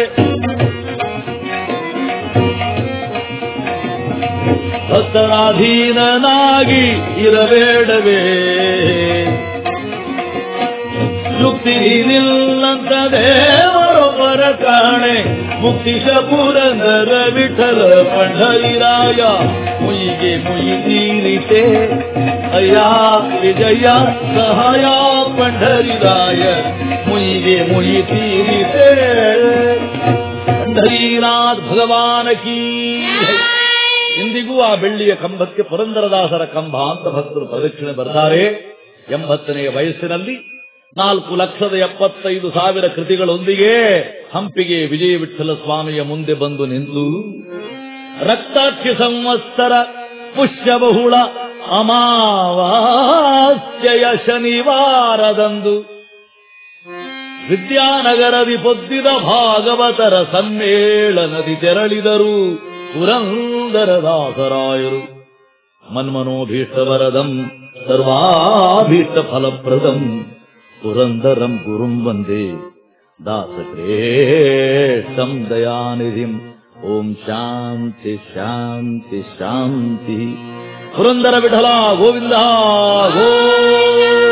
ಭಕ್ತನಾಧೀನನಾಗಿ ಇರಬೇಡವೇ ಯುಕ್ತಿ ನಿಲ್ಲಂತ ದೇವರೊಬ್ಬರ ಕಾಣೆ ಮುಕ್ತಿಶ ಪುರಂದರ ವಿಠಲ ಪಂಡರಿರಾಯ ಮುಯಿಗೆ ಮುಯಿ ತೀರಿತೆ ಅಯ್ಯ ವಿಜಯ ಸಹಾಯ ಪಂಡರಿರಾಯ ಮುಯಿಗೆ ಮುಯಿ ತೀರಿತೆ ಪಂಡರೀನಾಥ್ ಭಗವಾನ ಕೀ ಇಂದಿಗೂ ಆ ಬೆಳ್ಳಿಯ ಕಂಬಕ್ಕೆ ಪುರಂದರದಾಸರ ಕಂಬ ಅಂತ ಭಕ್ತರು ಪ್ರದಕ್ಷಿಣೆ ಬರ್ತಾರೆ ಎಂಬತ್ತನೆಯ ವಯಸ್ಸಿನಲ್ಲಿ ನಾಲ್ಕು ಲಕ್ಷದ ಎಪ್ಪತ್ತೈದು ಸಾವಿರ ಕೃತಿಗಳೊಂದಿಗೆ ಹಂಪಿಗೆ ವಿಜಯ ವಿಠಲ ಸ್ವಾಮಿಯ ಮುಂದೆ ಬಂದು ನಿಂತು ರಕ್ತಾಕ್ಷಿ ಸಂವತ್ಸರ ಪುಷ್ಯ ಬಹುಳ ಅಮಾವಾಸ್ಯೆಯ ಶನಿವಾರದಂದು ವಿದ್ಯಾನಗರದಿ ಪೊದ್ದಿದ ಭಾಗವತರ ಸಮ್ಮೇಳನದಿ ತೆರಳಿದರು ಪುರಂದರದಾಸರಾಯರು ಮನ್ಮನೋಭೀಷ್ಟವರದಂ ಸರ್ವಾಭೀಷ್ಟ ಫಲಪ್ರದಂ ಪುರಂದರಂ ಗುರುಂ ವಂದೇ ದಾಸಕ್ರೇಷ್ಟಂ ದಯಾನಿಧಿಂ ಓಂ ಶಾಂತಿ ಶಾಂತಿ ಶಾಂತಿ ಪುರಂದರ ವಿಠಲ ಗೋವಿಂದ ಗೋ